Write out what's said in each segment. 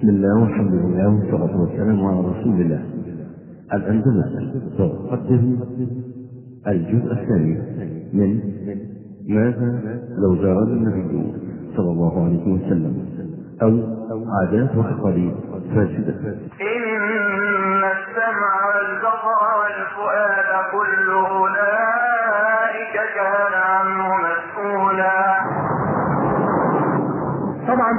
بسم الله والحمد لله والصلاة والسلام على رسول الله الأندلس تقدم الجزء الثاني من ماذا لو زار النبي صلى الله عليه وسلم أو عادات وتقاليد فاسدة إن السمع والبصر والفؤاد كل أولئك كان عنه مسؤولا طبعا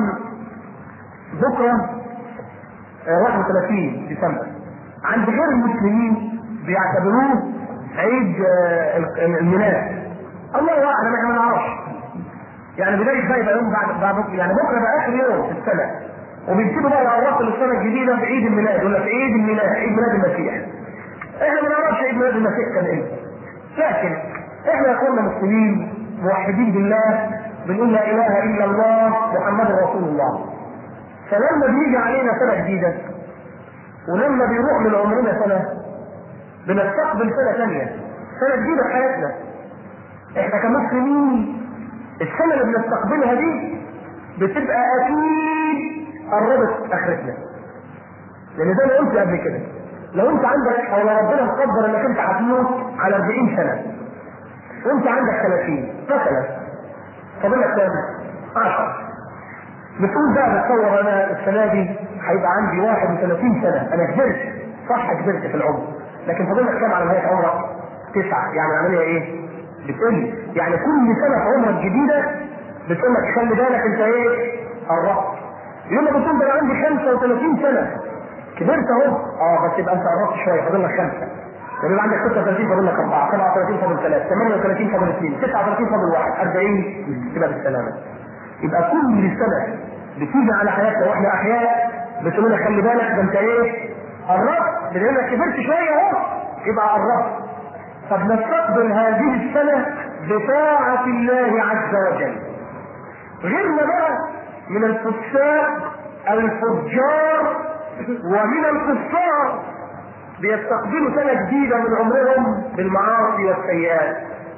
بكره آه، 31 ديسمبر عند غير المسلمين بيعتبروه عيد آه، ال- الميلاد الله اعلم احنا ما نعرفش يعني بدايه بقى يبقى يوم بعد بعد يعني بكره بقى اخر يوم في السنه وبيكتبوا بقى يعرفوا للسنه الجديده بعيد الميلاد يقول لك عيد الميلاد عيد ميلاد المسيح احنا ما نعرفش عيد ميلاد المسيح كان امتى لكن احنا يا اخوانا مسلمين موحدين بالله بنقول لا اله الا الله محمد رسول الله فلما بيجي علينا سنه جديده ولما بيروح من عمرنا سنه بنستقبل سنه ثانيه سنه جديده في حياتنا احنا كمسلمين السنه اللي بنستقبلها دي بتبقى اكيد قربت اخرتنا لان زي ما قلت قبل كده لو انت عندك او لو ربنا مقدر انك انت هتموت على 40 سنه وانت عندك 30 مثلا فاضل لك كام؟ 10 بتقول بقى بتصور انا السنه دي هيبقى عندي 31 سنه انا كبرت صح كبرت في العمر لكن فاضل لك كام على نهايه عمرك؟ تسعه يعني العمليه ايه؟ بتقل يعني كل سنه في عمرك جديده بتقول لك خلي بالك انت ايه؟ قربت يوم ما بتقول ده انا عندي 35 سنه كبرت اهو اه بس يبقى انت قربت شويه فاضل لك خمسه يبقى عندك 36 فاضل لك اربعه 37 فاضل ثلاثه 38 فاضل اثنين 39 فاضل واحد 40 تبقى بالسلامه يبقى كل سنه بتيجي على حياتنا واحنا احياء بتقول لنا خلي بالك ده انت ايه؟ قربت بما انك كبرت شويه اهو يبقى قربت فبنستقبل هذه السنه بطاعه الله عز وجل غيرنا بقى من الفساق الفجار ومن الكفار بيستقبلوا سنه جديده من عمرهم بالمعاصي والسيئات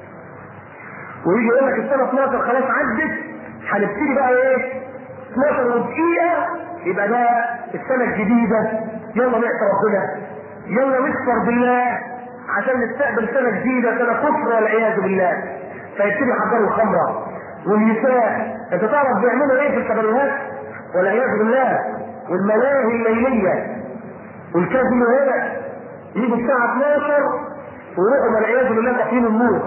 ويجي يقول لك السنه 12 خلاص عدت هنبتدي بقى ايه 12 ودقيقه يبقى ده السنه الجديده يلا نعصي ربنا يلا نكفر بالله عشان نستقبل سنه جديده سنه كفر والعياذ بالله فيبتدي يحضروا الخمره والنساء انت تعرف بيعملوا ايه في الكباريهات والعياذ بالله والملاهي الليليه والكازينوهات يجوا الساعه 12 ويروحوا والعياذ بالله تقييم النور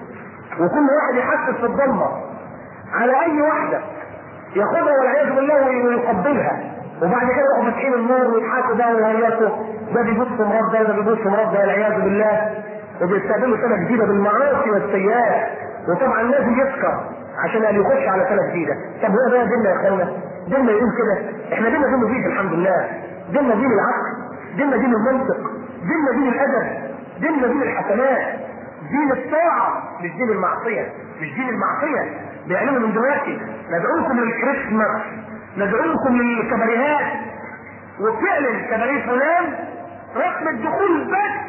وكل واحد يحسس في الضلمه على اي واحده ياخدها والعياذ بالله ويقبلها وبعد كده يروحوا فاتحين النور ويضحكوا بقى ويهيصوا ده بيبص في مراد ده وده بيبص في مراد ده والعياذ بالله وبيستقبلوا سنه جديده بالمعاصي والسيئات وطبعا لازم يسكر عشان قال يخش على سنه جديده طب هو ده ديننا يا اخوانا ديننا يقول كده احنا ديننا دين مفيد الحمد لله ديننا دين العقل ديننا دين المنطق ديننا دين الادب ديننا دين الحسنات دين الطاعه مش دين المعصيه مش دين المعصيه بيعلنوا من دلوقتي ندعوكم للكريسماس ندعوكم للكباريهات وفعلا كباريه فلان رقم الدخول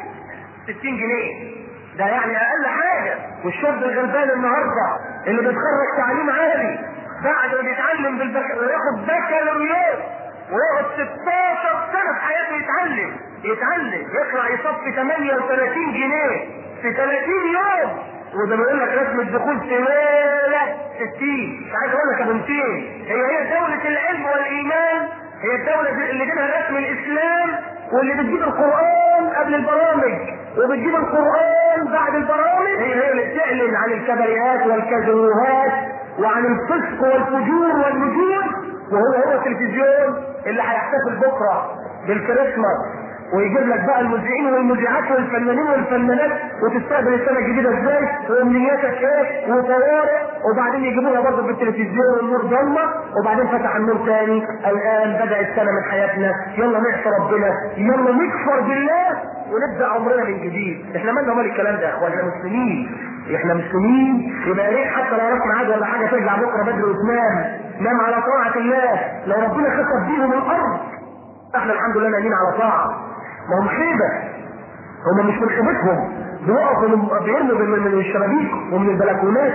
بس 60 جنيه ده يعني اقل حاجه والشاب الغلبان النهارده اللي بيتخرج تعليم عالي بعد ما بيتعلم بالبك... وياخد بكالوريوس ويقعد 16 سنه في حياته يتعلم يتعلم يطلع يصفي 38 جنيه في 30 يوم وده بيقول لك رسم الدخول في ليله 60 مش عايز اقول لك ابو 200 هي هي دوله العلم والايمان هي الدولة اللي جابها رسم الإسلام واللي بتجيب القرآن قبل البرامج وبتجيب القرآن بعد البرامج هي هي اللي بتعلن عن الكبريات والكازينوهات وعن الفسق والفجور والنجوم وهو هو التلفزيون اللي هيحتفل بكرة بالكريسماس ويجيب لك بقى المذيعين والمذيعات والفنانين والفنانات وتستقبل السنه الجديده ازاي وامنياتك ايه وطوارئ وبعدين يجيبوها برضه في التلفزيون والنور ضلمه وبعدين فتح النور تاني الان بدا السنه من حياتنا يلا نعصي ربنا يلا نكفر بالله ونبدا عمرنا من جديد احنا مالنا مال الكلام ده يا اخوان احنا مسلمين احنا مسلمين يبقى يا ريت حتى لو وراك ميعاد ولا حاجه ترجع بكره بدري وتنام نام على طاعه الله لو ربنا خسف بيهم الارض احنا الحمد لله نايمين على طاعه ما هم خيبة هم مش من خيبتهم بيقفوا من بيرموا من, من الشبابيك ومن البلكونات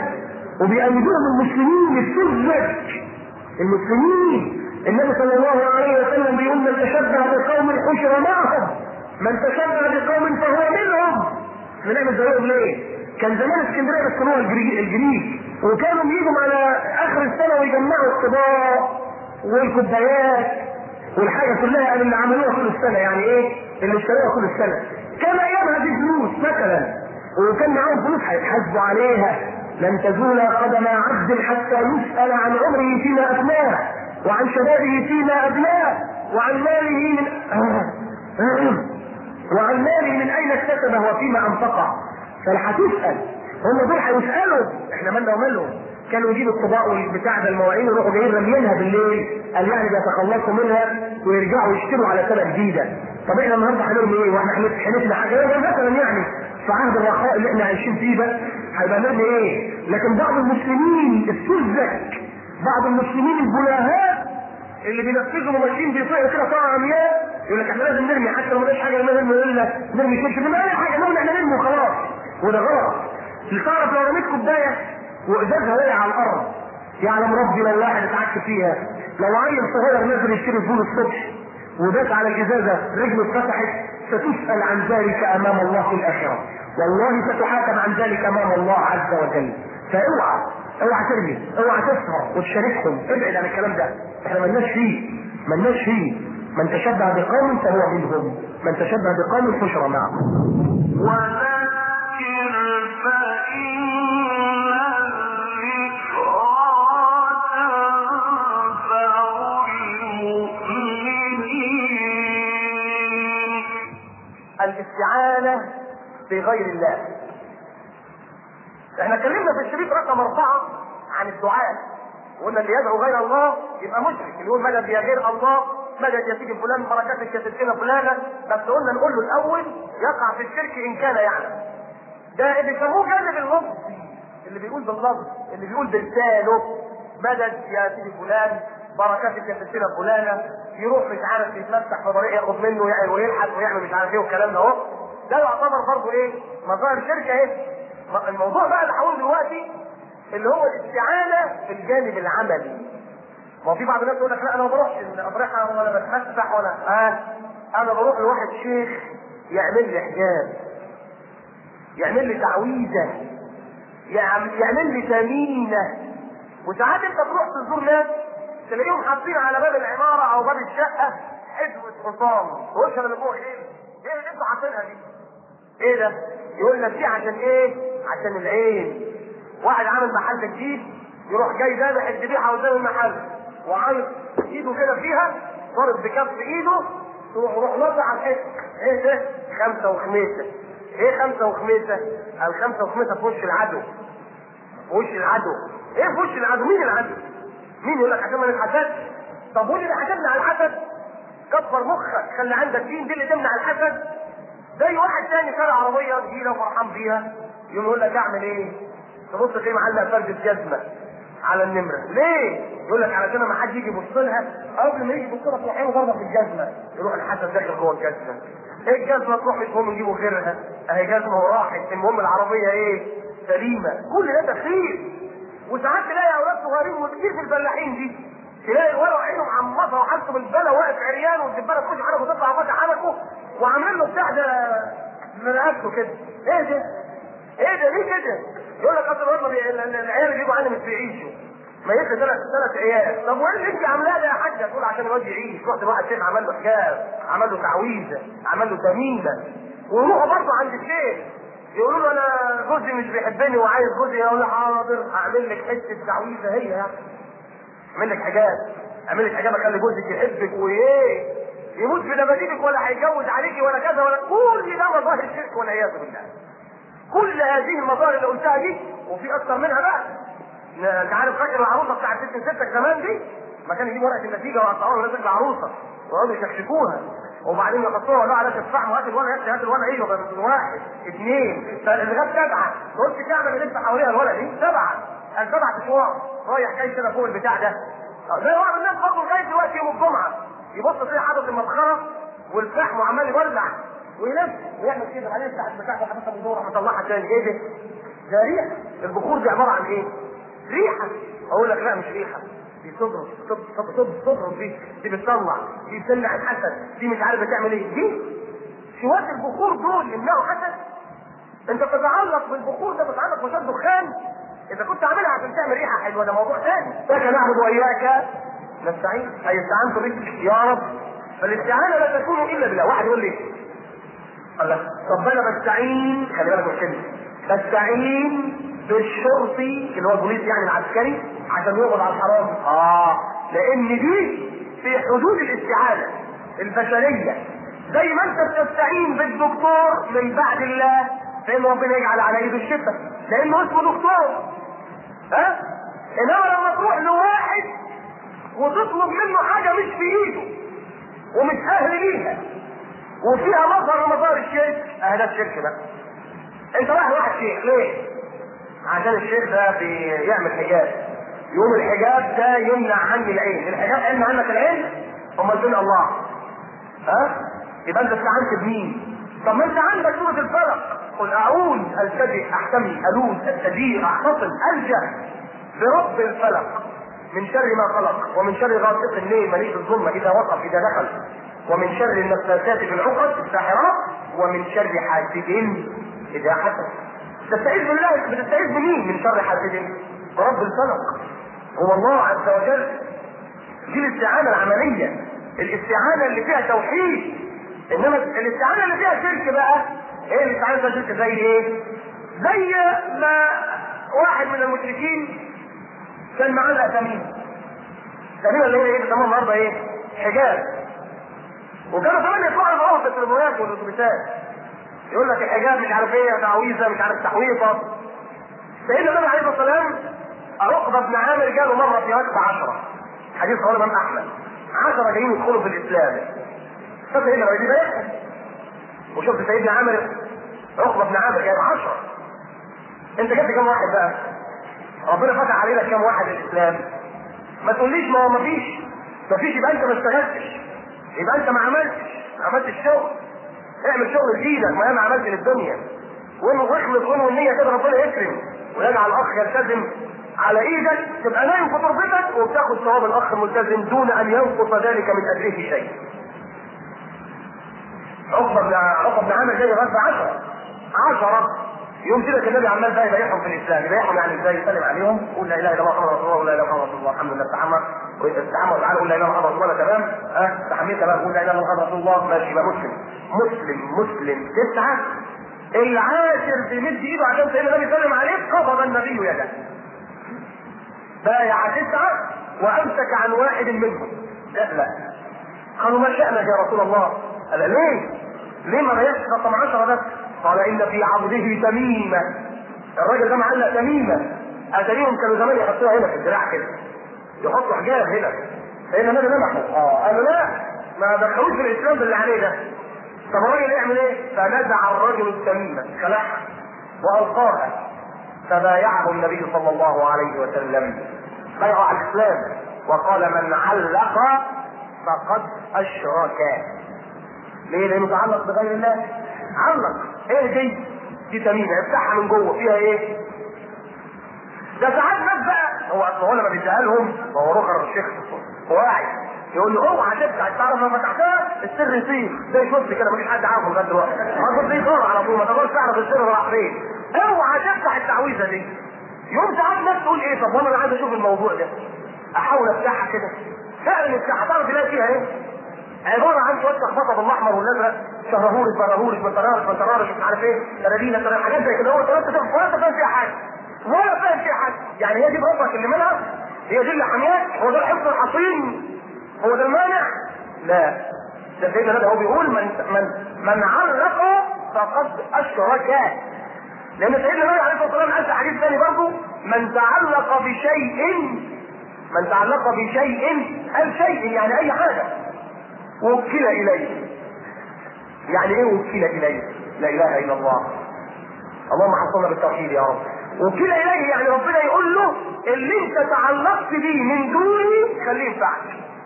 وبيأيدوهم المسلمين السذج المسلمين النبي صلى الله عليه وسلم من تشبه بقوم فهو منهم احنا نعمل زيهم ليه؟ كان زمان اسكندريه بيسكنوها الجري- الجريك وكانوا بيجوا على اخر السنه ويجمعوا الطباق والكوبايات والحاجه كلها قالوا اللي عملوها طول السنه يعني ايه؟ اللي اشتروها طول السنه كان ايامها دي فلوس مثلا وكان معاهم فلوس هيتحاسبوا عليها لن تزول قدم عبد حتى يسال عن عمره فيما افناه وعن شبابه فيما ابلاه وعن ماله من وعن ماله من اين اكتسبه وفيما انفقه فهتسال هم دول هيسالوا احنا مالنا ومالهم كانوا يجيبوا الطباق والبتاع ده المواعين ويروحوا جايين راميينها بالليل قال يعني بيتخلصوا منها ويرجعوا يشتروا على سنه جديده طب احنا النهارده هنعمل ايه واحنا حنفنا حاجه ده مثلا يعني في عهد الرخاء اللي احنا عايشين فيه ده هيبقى نعمل ايه؟ لكن بعض المسلمين السذج بعض المسلمين البلاهات اللي بينفذوا وماشيين بيطيعوا كده طاعه عمياء يقول لك احنا لازم نرمي حتى لو مالناش حاجه نرمي الا نرمي شبشب نرمي اي حاجه نرمي احنا نرمي وخلاص وده غلط تعرف لو رميت كوبايه وازازها وقع على الارض يعلم ربي لو واحد اتعك فيها لو عيل صغير نزل يشتري فول الصبح وداس على الازازه رجله اتفتحت ستسال عن ذلك امام الله في الاخره والله ستحاكم عن ذلك امام الله عز وجل فاوعى اوعى ترمي اوعى تسهر وتشاركهم ابعد عن الكلام ده احنا ملناش فيه ملناش فيه من تشبه بقوم فهو منهم من تشبه بقوم حشر معهم وذكر فإن الذكرى تنفع المؤمنين الاستعانة بغير الله احنا اتكلمنا في الشريط رقم اربعة عن الدعاء وقلنا اللي يدعو غير الله يبقى مشرك اللي يقول مدد يا غير الله مدد يا سيدي فلان بركاتك يا ستنا فلانة بس قلنا نقول له الاول يقع في الشرك ان كان يعلم ده اللي بيسموه جانب اللفظ اللي بيقول باللفظ اللي بيقول بلسانه مدد يا سيدي فلان بركاتك يا ستنا فلانة يروح مش عارف يتمسح في طريق ياخد منه يعني ويلحق ويعمل مش عارف ايه والكلام ده اهو ده يعتبر برضه ايه مظاهر شركه ايه الموضوع بقى اللي هقوله دلوقتي اللي هو الاستعانه في الجانب العملي ما هو في بعض الناس يقول لك لا انا ما بروحش الاضرحه ولا بتمسح ولا اه انا بروح لواحد شيخ يعمل لي حجاب يعمل لي تعويذه يعم- يعمل لي تميمه وساعات انت تروح تزور ناس تلاقيهم حاطين على باب العماره او باب الشقه حزمه حصان وش انا بقول ايه؟ ايه اللي انتوا حاطينها دي؟ ايه ده؟ يقول لك دي عشان ايه؟ عشان العين واحد عامل محل جديد يروح جاي ذابح الذبيحه قدام المحل وعايز ايده كده فيها ضارب بكف ايده تروح يروح نطع على الحته ايه ده؟ خمسه وخميسه ايه خمسه وخميسه؟ الخمسه وخميسه في وش العدو في وش العدو ايه في وش العدو؟ مين العدو؟ مين يقول لك عشان ما نتحسدش؟ طب واللي حسدنا على الحسد كبر مخك خلي عندك دين دي اللي تمنع الحسد زي واحد تاني شارع عربيه جديده وفرحان بيها يقوم يقول لك اعمل ايه؟ تبص تلاقيه معلق فرد جزمه على النمره، ليه؟ يقول لك علشان لما حد يجي يبص لها قبل ما يجي يبص لها تروح عينه ضربه في الجزمه، يروح الحسد داخل جوه الجزمه. ايه الجزمه تروح مش مهم نجيبه غيرها، اهي جزمه وراحت، المهم العربيه ايه؟ سليمه، كل ده تخيل. وساعات تلاقي اولاد صغيرين وكتير في الفلاحين دي تلاقي الولد عينه محمصه وحاسه بالبلا واقف عريان والدبانه تخش حنكه وتطلع فاتح حنكه وعاملين له بتاع ده من رقبته كده ايه ده؟ ايه ده ليه كده؟ يقول لك اصل الواد ما بي- ال- ال- العيال اللي بيجوا عندي مش بيعيشوا ما يجي ثلاث ثلاث عيال طب وايه اللي انت عاملاه ده يا حاجه تقول عشان الواد يعيش رحت لواحد شيخ عمل له حجاب عمل له تعويذه عمل له تميمه ويروحوا برضه عند الشيخ يقولوا له انا جوزي مش بيحبني وعايز جوزي يقول له حاضر هعمل لك حته تعويذه هي يعني اعمل لك حجاب اعمل لك حجاب اخلي جوزك يحبك وايه يموت في دباديبك ولا هيتجوز عليكي ولا كذا ولا كل ده مظاهر الشرك والعياذ بالله كل هذه المظاهر اللي قلتها دي وفي اكتر منها بقى ن- انت عارف فاكر العروسه بتاعت ست ستك زمان دي ما كان يجيب ورقه النتيجه ويقطعوها ونزل العروسه ويقعدوا يشكشكوها وبعدين يحطوها ولا على تفاح وهات الولد هات هات الولد ايه يبقى من واحد اثنين لغايه سبعه قلت كعبه بنلف حواليها الولد دي سبعه قال سبعه اشواط رايح جاي كده فوق البتاع ده زي بعض الناس برضه لغايه دلوقتي يوم الجمعه يبص تلاقي حاطط المسخره والفحم وعمال يولع ويلف ويعمل كده بعدين يفتح البتاع ده حاططها من جوه مطلعها تاني ايه ده؟ ده ريحه البخور دي عباره عن ايه؟ ريحه اقول لك لا مش ريحه دي تضرب تضرب تضرب تضرب دي دي بتطلع دي بتمنع الحسد دي مش عارف بتعمل ايه دي شوية البخور دول يمنعوا حسد انت بتتعلق بالبخور ده بتتعلق بشوية دخان اذا كنت عاملها عشان تعمل ريحة حلوة ده موضوع ثاني لك نعبد واياك نستعين اي استعنت بك يا رب فالاستعانة لا تكون الا بالله واحد يقول لي الله طب انا بستعين خلي بالك من كلمة بستعين بالشرطي اللي هو البوليس يعني العسكري عشان يقبض على الحرام اه لان دي في حدود الاستعانة البشرية زي ما انت بتستعين بالدكتور من بعد الله فان ربنا يجعل على ايده الشفاء لانه اسمه دكتور ها انما لما تروح لواحد وتطلب منه حاجه مش في ايده ومش اهل ليها وفيها مظهر من مظاهر الشرك اه ده الشرك بقى انت رايح واحد شيخ ليه؟ عشان الشيخ ده بيعمل حجاب يقوم الحجاب ده يمنع عني العين الحجاب يمنع عنك العين امال فين الله ها يبقى انت استعنت بمين طب ما انت عندك سوره الفلق قل اعوذ التجئ احتمي الوذ استجير احتصم الجا برب الفلق من شر ما خلق ومن شر غاسق الليل مليء الظلمه اذا وقف اذا دخل ومن شر النفاثات في العقد الساحرات ومن شر حاسد اذا حسد تستعيذ بالله بتستعيذ بمين من شر حاسد برب الفلق هو الله عز وجل دي الاستعانه العمليه الاستعانه اللي فيها توحيد انما الاستعانه اللي فيها شرك بقى ايه الاستعانه فيها شرك زي ايه؟ زي ما واحد من المشركين كان معاه تميم تميم اللي هي ايه بيسموها النهارده ايه؟ حجاب وكانوا كمان يطلعوا معاهم في التليفونات والاتوبيسات يقول لك الحجاب مش عارف ايه تعويذه مش عارف تحويطه سيدنا النبي عليه الصلاه والسلام عقبه بن عامر جاله مره في وقت عشره حديث رواه الامام احمد عشره جايين يدخلوا في الاسلام فسيدنا النبي دي بيحكي وشفت سيدنا عامر عقبه بن عامر جايب عشره انت جبت كم واحد بقى؟ ربنا فتح علينا كم واحد الاسلام ما تقوليش ما هو ما فيش ما فيش يبقى انت ما اشتغلتش يبقى انت ما عملتش ما عملتش الشغل اعمل شغل بايدك ما انا عملت للدنيا وانه واخلص وانه النية كده ربنا يكرم ويجعل الاخ يلتزم على ايدك تبقى نايم في تربتك وبتاخد ثواب الاخ الملتزم دون ان ينقص ذلك من اجره شيء. عقبه بن عقبه بن عامر جاي غزه 10 10 يوم كده النبي عمال بقى يبايعهم في الاسلام يبايعهم يعني ازاي يسلم عليهم قول لا اله الا الله محمد رسول الله ولا اله الا الله رسول الله الحمد لله استحمى استحمى وتعالى قول لا اله الا الله رسول الله تمام ها استحميت بقى قول لا اله الا الله محمد رسول الله ماشي يبقى مسلم مسلم مسلم تسعه العاشر بيمد ايده عشان سيدنا النبي يسلم عليه قبض النبي يده بايع تسعه وامسك عن واحد منهم لا لا قالوا ما شأنك يا رسول الله قال ليه؟ ليه ما بيعش رقم عشرة بس؟ قال إن في عبده تميمة الراجل ده معلق تميمة أتاريهم كانوا زمان يحطوها هنا في الدراع كده يحطوا حجاب هنا فإن النبي لمحه اه قالوا لا ما دخلوش في الإسلام باللي عليه ده طب الراجل يعمل إيه؟ فنزع الرجل التميمة خلعها وألقاها فبايعه النبي صلى الله عليه وسلم بايعه على الإسلام وقال من علق فقد أشرك ليه؟ لأنه متعلق بغير الله علق ايه دي؟ دي تميمة افتحها من جوه فيها ايه؟ ده ساعات ناس بقى هو اصل هو لما بيديها لهم هو رخر الشيخ هو قاعد يقول له اوعى تفتح تعرف لما فتحتها السر يطير زي شفت كده مفيش حد عارفه لغايه دلوقتي هتقول دي صار على طول ما تقدرش تعرف السر راح فين اوعى تفتح التعويذه دي يوم ساعات ناس تقول ايه طب وانا عايز اشوف الموضوع ده احاول افتحها كده فعلا افتحها تعرف تلاقي فيها ايه؟ عباره عن شويه لخبطه بالاحمر والازرق شهرهورس برهورس بنترارس بنترارس مش عارف ايه ترابينا ترابينا حاجات زي كده هو انت تفهم ولا انت فاهم فيها حاجه ولا فاهم فيها حاجه يعني هي دي بربك اللي منها هي دي اللي حماك هو ده الحفظ الحصين هو ده المانع لا ده سيدنا النبي هو بيقول من من من علق فقد اشرك لان سيدنا النبي عليه الصلاه والسلام قال في حديث ثاني برضه من تعلق بشيء من تعلق بشيء قال شيء يعني اي حاجه وكل اليه يعني ايه وكل اليه لا اله الا الله اللهم حصلنا بالتوحيد يا رب وكل اليه يعني ربنا يقول له اللي انت تعلقت بيه من دوني خليه ينفعك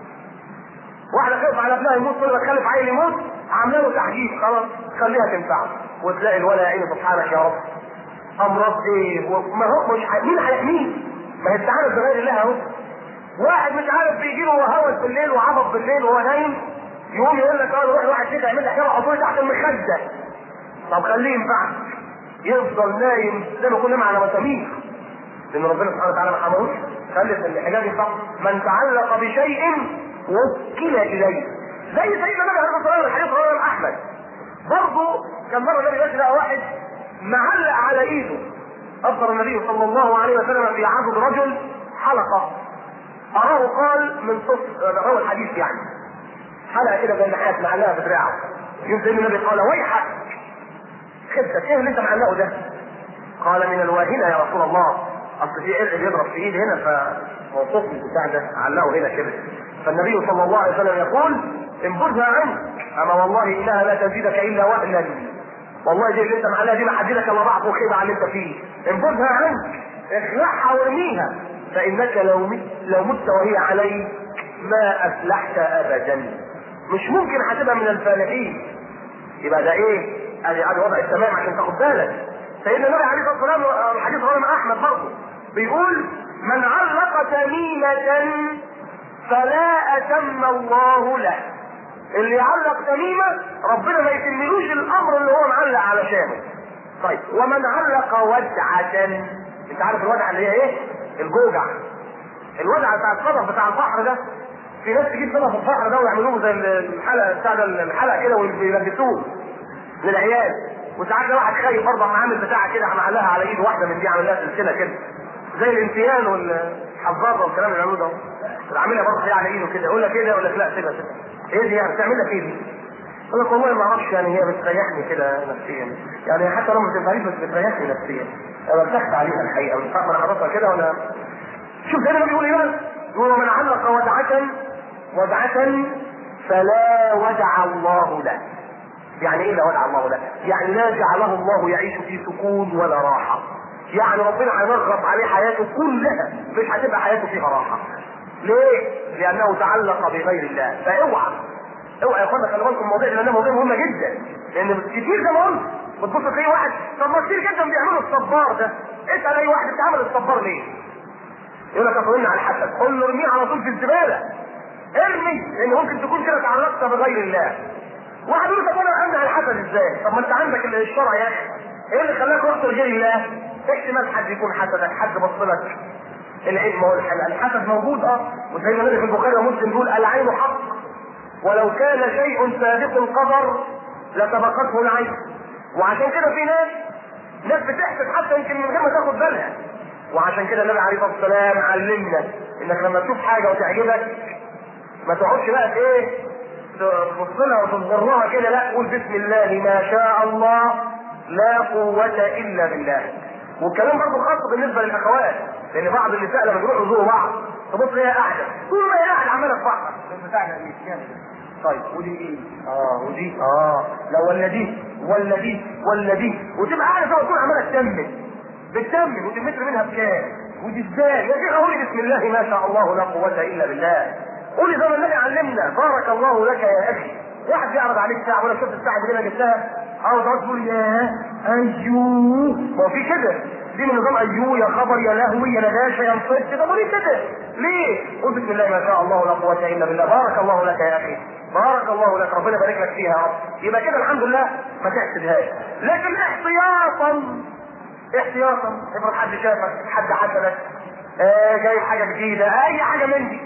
واحده خايف على ابنها يموت تقول خلف عيل يموت عامله له تعجيب خلاص خليها تنفعه وتلاقي الولد يا عيني سبحانك يا رب امراض ايه ما هو مش ح... مين هيحميه؟ ما هي استعانه بغير الله اهو واحد مش عارف بيجي له هوس بالليل وعبط بالليل وهو نايم يقوم يقول لك اه روح واحد كده يعمل لك حاجه حطوه تحت المخده طب خليه ينفعك يفضل نايم زي ما يكون نايم على مسامير لان ربنا سبحانه وتعالى ما حملوش خلف الحجاب ينفع من تعلق بشيء وكل اليه زي سيدنا النبي عليه الصلاه والسلام الحديث رواه الإمام احمد برضه كان مره النبي ماشي لقى واحد معلق على ايده ابصر النبي صلى الله عليه وسلم في عضد رجل حلقه اراه قال من صف روى الحديث يعني حلقه كده زي النحاس معلقها في دراعه يوم سيدنا النبي قال ويحك خدتك ايه اللي انت معلقه ده؟ قال من الواهنه يا رسول الله اصل في عرق بيضرب في ايدي هنا فموصوف البتاع ده علقه هنا كده فالنبي صلى الله عليه وسلم يقول انبذها عنك اما والله انها لا تزيدك الا وهنا والله دي اللي انت معلقها دي ما حددك الا ضعف وخيبه على اللي انت فيه انبذها عنك اخلعها وارميها فانك لو مت لو مت وهي عليك ما افلحت ابدا مش ممكن هتبقى من الفالحين يبقى ده ايه؟ ادي ادي وضع التمام عشان تاخد بالك سيدنا النبي عليه الصلاه والسلام الحديث رواه احمد برضه بيقول من علق تميمة فلا أتم الله له اللي يعلق تميمة ربنا ما يتملوش الأمر اللي هو معلق علشانه طيب ومن علق ودعة انت عارف الودعة اللي هي ايه؟ الجوجع الودعة بتاع الصدف بتاع البحر ده في ناس تجيب صدف البحر ده ويعملوه زي الحلقة بتاع الحلقة كده ويلبسوه للعيال وساعات ده واحد خايف برضه عامل بتاعه كده معلقها على ايد واحده من دي عامل لها سلسله كده زي الانسيان والحظاظه والكلام اللي بيعملوه ده عاملها برضه كده على ايده كده يقول لك كده يقول لك لا سيبها سيبها ايه دي يعني بتعمل لك ايه دي؟ يقول لك والله ما اعرفش يعني هي بتريحني كده نفسيا يعني حتى لو ما بتنفعنيش بس بتريحني نفسيا انا ارتحت عليها الحقيقه مش عارف انا حاططها كده ولا شوف ده بيقول ايه بقى؟ يقول ومن علق ودعة ودعة فلا ودع الله له يعني ايه لا ودع الله له؟ يعني لا جعله الله يعيش في سكون ولا راحة. يعني ربنا هيرغب عليه حياته كلها مش هتبقى حياته فيها راحة. ليه؟ لأنه تعلق بغير الله، فاوعى اوعى يا اخوانا خلي بالكم المواضيع لأنها مواضيع مهمة جدا. لأن كتير زي ما قلت بتبص تلاقي واحد طب ما كتير جدا بيعملوا الصبار ده. اسأل أي واحد أنت عامل الصبار ليه؟ يقول لك اطمنا على الحسد، قول له ارميه على طول في الزبالة. ارمي لأن ممكن تكون كده تعلقت بغير الله. واحد يقول لك انا امنع الحسد ازاي؟ طب ما انت عندك الشرع يا اخي. ايه اللي خلاك رحت لغير الله؟ احتمال حد يكون حسدك، حد بص لك. العيب ما هو الحسد موجود اه، وسيدنا النبي في البخاري ومسلم بيقول العين حق. ولو كان شيء سابق القدر لسبقته العين. وعشان كده في ناس ناس بتحسد حتى يمكن من غير ما تاخد بالها. وعشان كده النبي عليه الصلاه والسلام علمنا انك لما تشوف حاجه وتعجبك ما تقعدش بقى ايه تبص لها وتصغر لها كده لا قول بسم الله ما شاء الله لا قوة إلا بالله. والكلام برضه خاص بالنسبة للأخوات، لأن بعض النساء لما بيروحوا يزوروا بعض تبص هي قاعدة، طول ما هي قاعدة عمالة تفحص. بتاعنا ايه؟ طيب ودي ايه؟ اه ودي اه لا ولا دي ولا دي ولا دي وتبقى قاعدة فيها وتكون عمالة تتمم. بتتمم ودي متر منها بكام؟ ودي ازاي؟ يا شيخ قولي بسم الله ما شاء الله لا قوة إلا بالله. قولي زي ما النبي علمنا بارك الله لك يا اخي واحد يعرض عليك ساعه وانا شفت الساعه دي انا جبتها اه تقعد تقول يا ايوه ما هو في كده دي من نظام ايوه يا خبر يا لهوي يا نداشه يا مصيبتي طب ليه كده؟ ليه؟ قول بسم الله ما شاء الله لا قوه الا بالله بارك الله لك يا اخي بارك الله لك ربنا يبارك لك فيها يا رب يبقى كده الحمد لله ما تحسدهاش لكن احتياطا احتياطا افرض حد شافك حد حسدك آه جايب حاجه جديده اي حاجه من دي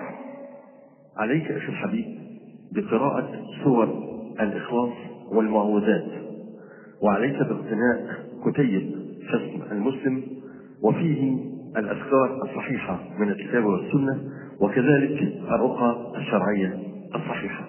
عليك أخي الحبيب بقراءة سور الإخلاص والمعوذات وعليك باقتناء كتيب حسن المسلم وفيه الأذكار الصحيحة من الكتاب والسنة وكذلك الرقى الشرعية الصحيحة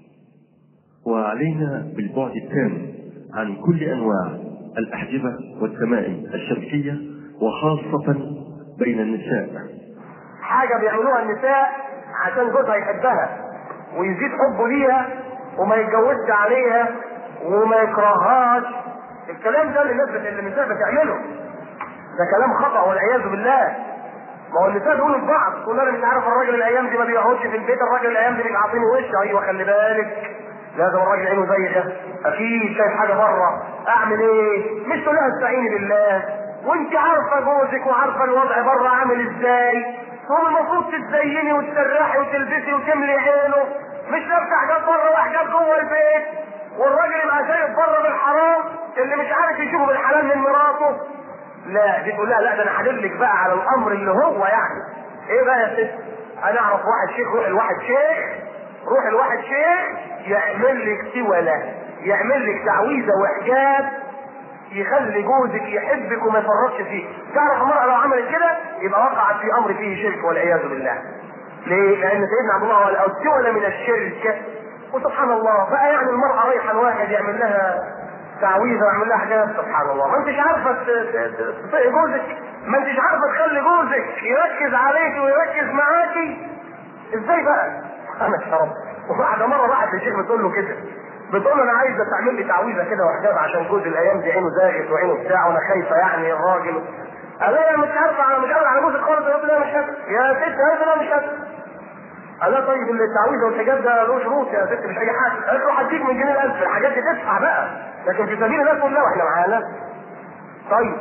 وعلينا بالبعد التام عن كل أنواع الأحجبة والتمائم الشركية وخاصة بين النساء حاجه بيعملوها النساء عشان جوزها يحبها ويزيد حبه ليها وما يتجوزش عليها وما يكرههاش الكلام ده اللي الناس بت- اللي النساء بتعمله ده كلام خطا والعياذ بالله ما هو النساء بيقولوا لبعض تقول انا مش عارف الراجل الايام دي ما بيقعدش في البيت الراجل الايام دي بيعطيني وش ايوه خلي بالك لازم الراجل عينه زي ده اكيد شايف حاجه بره اعمل ايه مش تقول لها استعيني بالله وانت عارفه جوزك وعارفه الوضع بره عامل ازاي هو المفروض تتزيني وتسرحي وتلبسي وتملي عينه مش لابسه حاجات بره وحاجات جوه البيت والراجل يبقى شايف بره بالحرام اللي مش عارف يشوفه بالحلال من مراته لا دي تقول لها لا ده انا هدلك بقى على الامر اللي هو يعني ايه بقى يا ست انا اعرف واحد شيخ روح الواحد شيخ روح الواحد شيخ يعمل لك سوله يعمل لك تعويذه وحجاب يخلي جوزك يحبك وما يفرطش فيك تعرف المرأة لو عملت كده يبقى وقعت في امر فيه شرك والعياذ بالله ليه؟ لان سيدنا عبد الله قال السوله من الشرك وسبحان الله بقى يعني المرأة رايحة واحد يعمل لها تعويذة ويعمل لها حاجات سبحان الله ما انتش عارفة ت- ت- ت- تطيقي جوزك ما انتش عارفة تخلي جوزك يركز عليك ويركز معاكي ازاي بقى؟ انا يا رب وبعد مرة راحت للشيخ بتقول له كده بتقول له انا عايزه تعمل لي تعويذه كده وحجاب عشان جوزي الايام دي عينه زاغت وعينه بتاع وانا خايفه يعني الراجل قال لها يا مش عارفه انا مش قادر على جوزك خالص قلت لها مش قادر يا ست قالت لا مش قادر قال لها طيب التعويذه والحجاب ده له شروط يا ست مش اي حاجه قالت له هديك من جنيه الالف الحاجات دي تدفع بقى لكن في سبيل الله تقول لا واحنا معانا طيب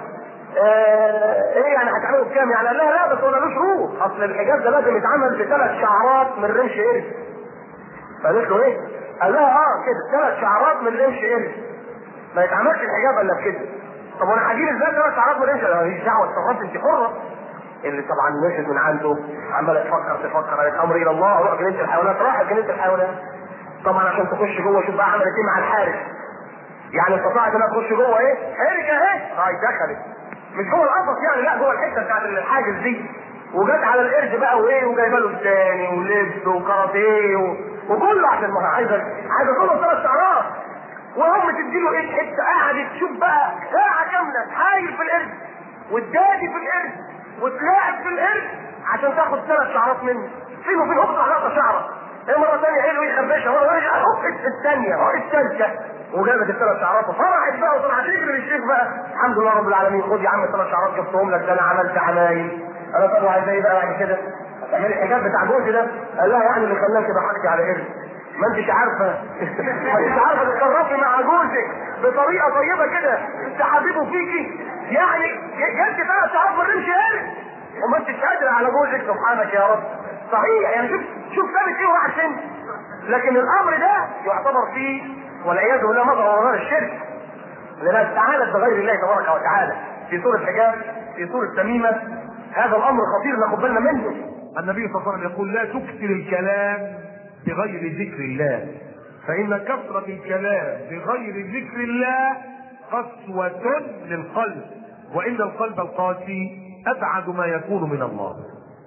آه ايه يعني هتعمله بكام يعني قال لها لا بس هو له شروط اصل الحجاب ده لازم يتعمل بثلاث شعرات من رمش قرش قالت له ايه؟ قال لها اه كده ثلاث شعرات من رمش قرش ما يتعملش الحجاب الا بكده طب وانا هجيب ازاي ثلاث شعرات من رمش انا ماليش دعوه اتصرفت انت حره اللي طبعا نزل من عنده عماله تفكر تفكر قالت امر الى الله روح جنينه الحيوانات راحت جنينه الحيوانات طبعا عشان تخش جوه شوف بقى عملت ايه مع الحارس يعني استطاعت انها تخش جوه ايه؟ حركه اهي هاي دخلت مش جوه القفص يعني لا جوه الحته بتاعت الحاجز دي وجت على القرد بقى وايه وجايبه له لساني ولبس وكاراتيه و... وكله عشان ما هي عايزه عايزه كله ثلاث شعرات وهم تديله ايه حته قعدت تشوف بقى ساعه كامله تحايل في القرد وتدادي في القرد وتلاعب في القرد عشان تاخد ثلاث شعرات منه فين وفين اقطع لقطه شعره هي مره ثانيه حلو يخربشها مره ثانيه اهو الثانيه اهو الثالثه وجابت الثلاث شعرات وفرحت بقى وطلعت تجري للشيخ بقى الحمد لله رب العالمين خد يا عم الثلاث شعرات جبتهم لك ده انا عملت عمايل انا طب وعايز ايه بقى بعد كده؟ هتعملي الحجاب بتاع جوزي ده قال لها يعني اللي خلاك ضحكتي على قرد ما انتش عارفه ما انتش عارفه تتصرفي مع جوزك بطريقه طيبه كده تحببه فيكي يعني جبت ثلاث شعرات من رمش قرد وما انتش قادره على جوزك سبحانك يا رب صحيح يعني شوف شوف ثابت ايه وراح فين لكن الامر ده يعتبر فيه والعياذ بالله مظهر وراء الشرك لانها استعانت بغير الله تبارك وتعالى في سوره حجاب في سوره تميمه هذا الامر خطير ناخد بالنا منه النبي صلى الله عليه وسلم يقول لا تكثر الكلام بغير ذكر الله فإن كثرة الكلام بغير ذكر الله قسوة للقلب وإن القلب القاسي أبعد ما يكون من الله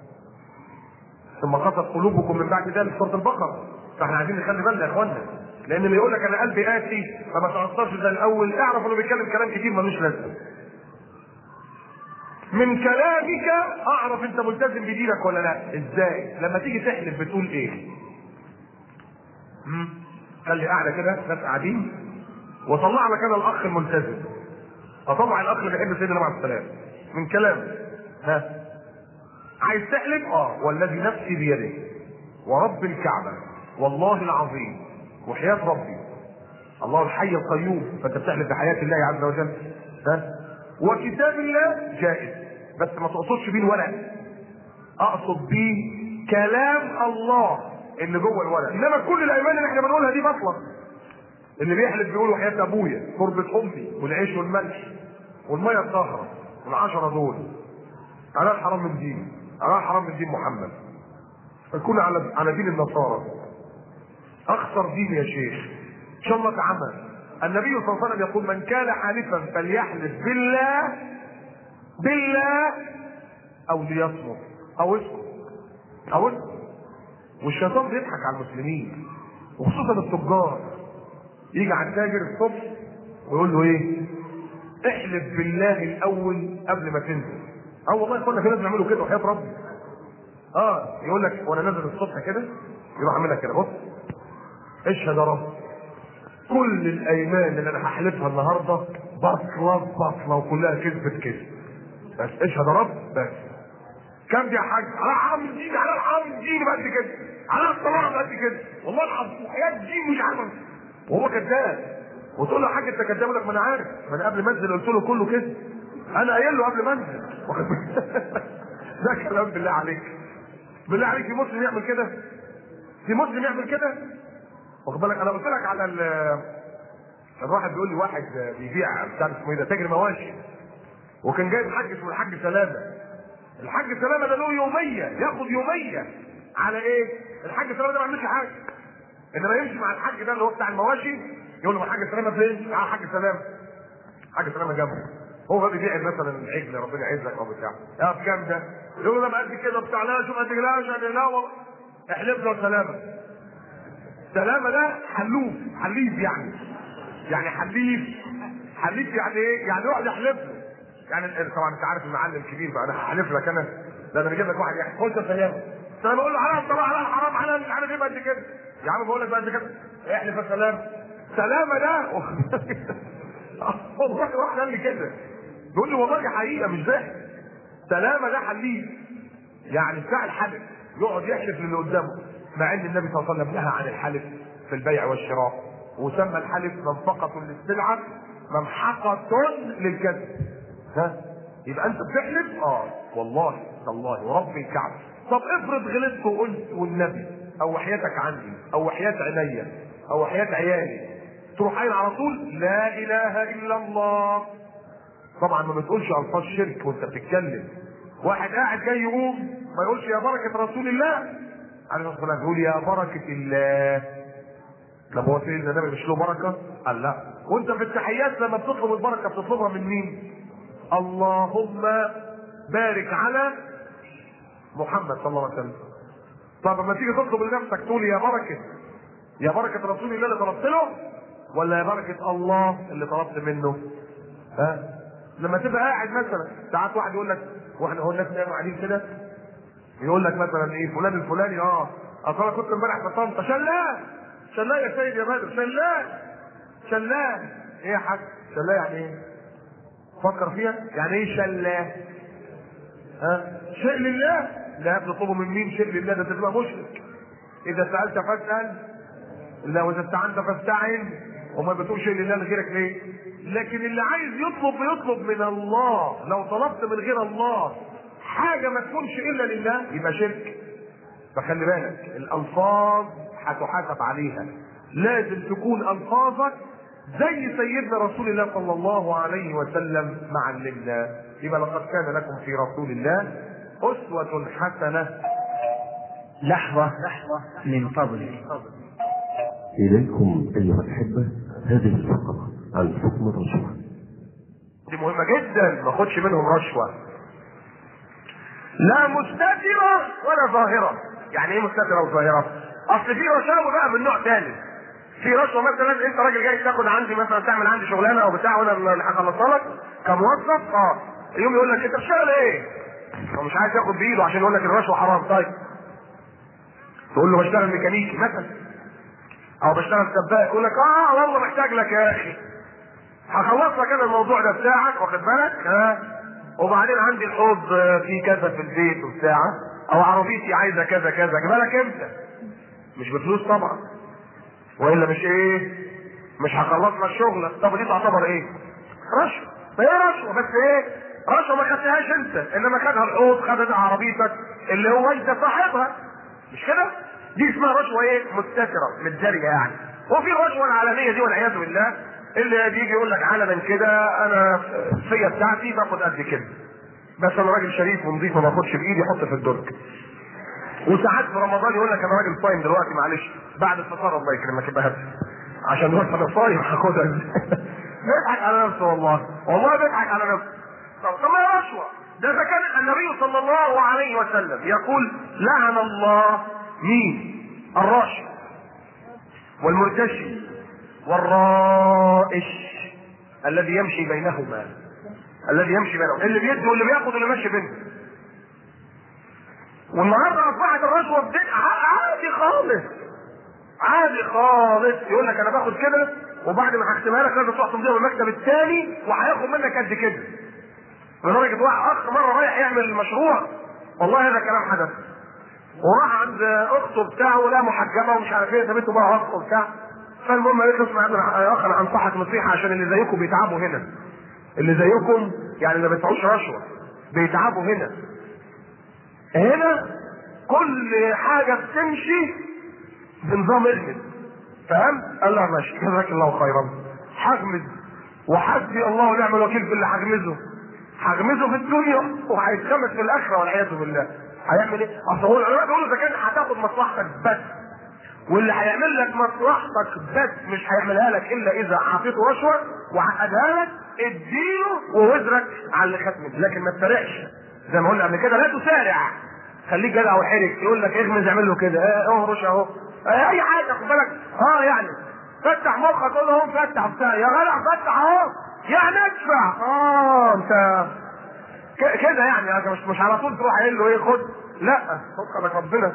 ثم قست قلوبكم من بعد ذلك سورة البقرة فاحنا عايزين نخلي بالنا يا اخوانا لان اللي يقول لك انا قلبي قاسي فما تعصبش زي الاول اعرف انه بيتكلم كلام كتير ملوش لازمه من كلامك اعرف انت ملتزم بدينك ولا لا ازاي لما تيجي تحلف بتقول ايه مم؟ خلي قاعده كده ناس قاعدين وطلع لك انا الاخ الملتزم اطلع الاخ اللي بيحب سيدنا عليه السلام من كلامه ها عايز تحلف اه والذي نفسي بيده ورب الكعبه والله العظيم وحياه ربي الله الحي القيوم فانت بتحلف بحياه الله عز وجل ها وكتاب الله جائز بس ما تقصدش بيه الورق اقصد بيه كلام الله اللي جوه الورق انما كل الايمان اللي احنا بنقولها دي بطله اللي بيحلف بيقول وحياه ابويا قربة امي والعيش والملح والميه الطاهره والعشره دول على الحرام من دين على الحرام من دين محمد فكون على على دين النصارى اخسر دين يا شيخ ان شاء الله تعمل النبي صلى الله عليه وسلم يقول من كان حالفا فليحلف بالله بالله او ليصمت او اسكت او اسكت والشيطان بيضحك على المسلمين وخصوصا التجار يجي على التاجر الصبح ويقول له ايه احلف بالله الاول قبل ما تنزل اه والله يا اخوانا في ناس بيعملوا كده وحياه ربي اه يقول لك وانا نازل الصبح كده يروح عاملها كده بص اشهد يا رب كل الايمان اللي انا هحلفها النهارده بطله بطله وكلها كذبه كذب بس اشهد يا رب بس كم دي يا حاج على حرام الدين على حرام الدين بقد كده على الطلاق بقد كده والله العظيم وحياه الدين مش عارف وهو كذاب وتقول له يا حاج انت كذاب يقول لك ما انا عارف ما انا قبل ما انزل قلت له كله كذب انا قايل له قبل ما انزل واخد بالك؟ ده كلام بالله عليك بالله عليك في مسلم يعمل كده في مسلم يعمل كده واخد بالك انا قلت لك على ال- الواحد بيقول لي واحد بيبيع بتاع اسمه ايه ده تاجر مواشي وكان جايب حاج اسمه الحاج سلامه الحاج سلامه ده له يوميه ياخد يوميه على ايه؟ الحاج سلامه ده ما يعملش حاجه انما يمشي مع الحاج ده اللي هو بتاع المواشي يقول له الحاج سلامه فين؟ اه الحاج سلامه الحاج سلامه جنبه هو بقى بيبيع مثلا العجل ربنا يعزك او بتاع يا بكام ده؟ يقول له ده بقد كده بتاع لا شوف قد كده لا شوف لا والله. احلف له سلامه سلامه ده حلوف حليف يعني يعني حليف حليف يعني ايه؟ يعني واحد يحلف له يعني ال- طبعا انت عارف المعلم كبير بقى انا هحلف لك انا ده انا بجيب لك واحد يحلف خش يا سلامه سلامه بقول له حرام طبعا حلال حرام حلال مش عارف ايه قد كده يا عم بقول لك بقد كده احلف يا سلامه سلامه ده والله واحد قال لي كده بيقول لي والله دي حقيقه مش ضحك سلامه ده حليف يعني بتاع الحلف يقعد يحلف للي قدامه مع ان النبي صلى الله عليه وسلم نهى عن الحلف في البيع والشراء وسمى الحلف منفقة للسلعة ممحقة للكذب ها يبقى انت بتحلف اه والله والله ورب الكعبة طب افرض غلطت وقلت والنبي او وحياتك عندي او وحياة عينيا او وحياة عيالي تروح قايل على طول لا اله الا الله طبعا ما بتقولش الفاظ شرك وانت بتتكلم واحد قاعد جاي يقوم ما يقولش يا بركه رسول الله عليه الصلاه والسلام يقول يا بركه الله طب هو سيدنا النبي مش له بركه؟ قال لا وانت في التحيات لما بتطلب البركه بتطلبها من مين؟ اللهم بارك على محمد صلى الله عليه وسلم طب لما تيجي تطلب لنفسك تقول يا بركه يا بركه رسول الله اللي طلبت له ولا يا بركه الله اللي طلبت منه؟ ها لما تبقى قاعد مثلا ساعات واحد يقول لك واحنا هو الناس نايموا قاعدين كده يقول لك مثلا ايه فلان الفلاني اه اصل انا كنت امبارح في طنطا شلال شلال يا سيد يا بدر شلال شلال ايه يا حاج شلال يعني ايه فكر فيها يعني ايه شلال ها شيء لله لا بتطلبه من مين شيء لله ده تبقى مشرك اذا سالت فاسال لا واذا استعنت فاستعن وما بتقول شيء لله لغيرك ليه؟ لكن اللي عايز يطلب بيطلب من الله لو طلبت من غير الله حاجه ما تكونش الا لله يبقى شرك فخلي بالك الالفاظ هتحاسب عليها لازم تكون الفاظك زي سيدنا رسول الله صلى الله عليه وسلم معلمنا يبقى لقد كان لكم في رسول الله اسوه حسنه لحظة من فضلك إليكم أيها الأحبة هذه الفقرة عن حكم الرشوة دي مهمة جدا ما اخدش منهم رشوة لا مستترة ولا ظاهرة يعني ايه مستترة وظاهرة اصل في رشاوى بقى من نوع ثالث في رشوة مثلا انت راجل جاي تاخد عندي مثلا تعمل عندي شغلانة او بتاع وانا اللي هخلصها لك كموظف اه يوم يقول لك انت بتشتغل ايه؟ هو مش عايز ياخد بايده عشان يقول لك الرشوة حرام طيب تقول له بشتغل ميكانيكي مثلا او بشتغل سباك يقول لك اه والله محتاج لك يا اخي هخلص لك انا الموضوع ده بتاعك واخد بالك ها وبعدين عندي الحوض آه، فيه كذا في البيت وبتاع او عربيتي عايزه كذا كذا اجيبها لك امتى؟ مش بفلوس طبعا والا مش ايه؟ مش هخلص لك شغلك طب دي تعتبر ايه؟ رشوه ما هي رشوه بس ايه؟ رشوه ما خدتهاش انت انما خدها الحوض خدها عربيتك اللي هو انت صاحبها مش كده؟ دي اسمها رشوه ايه؟ مستتره متجريه يعني وفي الرشوه العلنيه دي والعياذ بالله اللي بيجي يقول لك علنا كده انا الفيه بتاعتي باخد قد كده بس انا راجل شريف ونظيف ما باخدش بايدي احط في الدرج وساعات في رمضان يقول لك انا راجل صايم دلوقتي معلش بعد الفطار الله يكرمك يبقى هات عشان بس انا صايم هاخدها بيضحك على نفسه والله والله بيضحك على نفسه طب طب ما هي رشوه ده اذا كان النبي صلى الله عليه وسلم يقول لعن الله مين؟ الراشي والمرتشي والرائش الذي يمشي بينهما الذي يمشي بينهما اللي بيدي واللي بياخد واللي ماشي بينهم والنهارده اصبحت الرشوه بدقه عادي خالص عادي خالص يقول لك انا باخد كده وبعد ما هختمها لك لازم تروح تمضيها من المكتب الثاني وهياخد منك قد كده لدرجه واحد اخ مره رايح يعمل المشروع والله هذا كلام حدث وراح عند اخته بتاعه لا محجبه ومش عارف ايه سابته بقى اخته وبتاع فالمهم قالت له اسمع يا ابني يا اخ انا انصحك نصيحه عشان اللي زيكم بيتعبوا هنا اللي زيكم يعني ما بيدفعوش رشوه بيتعبوا هنا هنا كل حاجه بتمشي بنظام اغمز فاهم؟ قال له ماشي جزاك الله خيرا هغمز وحسبي الله ونعم الوكيل في اللي هغمزه هغمزه في الدنيا وهيتخمس في الاخره والعياذ بالله هيعمل ايه؟ اصل هو العلماء بيقولوا اذا كان هتاخد مصلحتك بس واللي هيعمل لك مصلحتك بس مش هيعملها لك الا اذا اعطيته رشوه وعقدها لك اديله ووزرك على اللي خد منه لكن ما تسرقش زي ما قلنا قبل كده لا تسارع خليك جدع وحرك يقول لك اغمز اعمل له كده اه اهرش اهو اه اي حاجه خد بالك اه يعني فتح مخك قول له اهو فتح بتاع يا جدع فتح اهو يعني ادفع اه انت ك- كده يعني انت مش مش على طول تروح قايل له ايه خد لا فكرك ربنا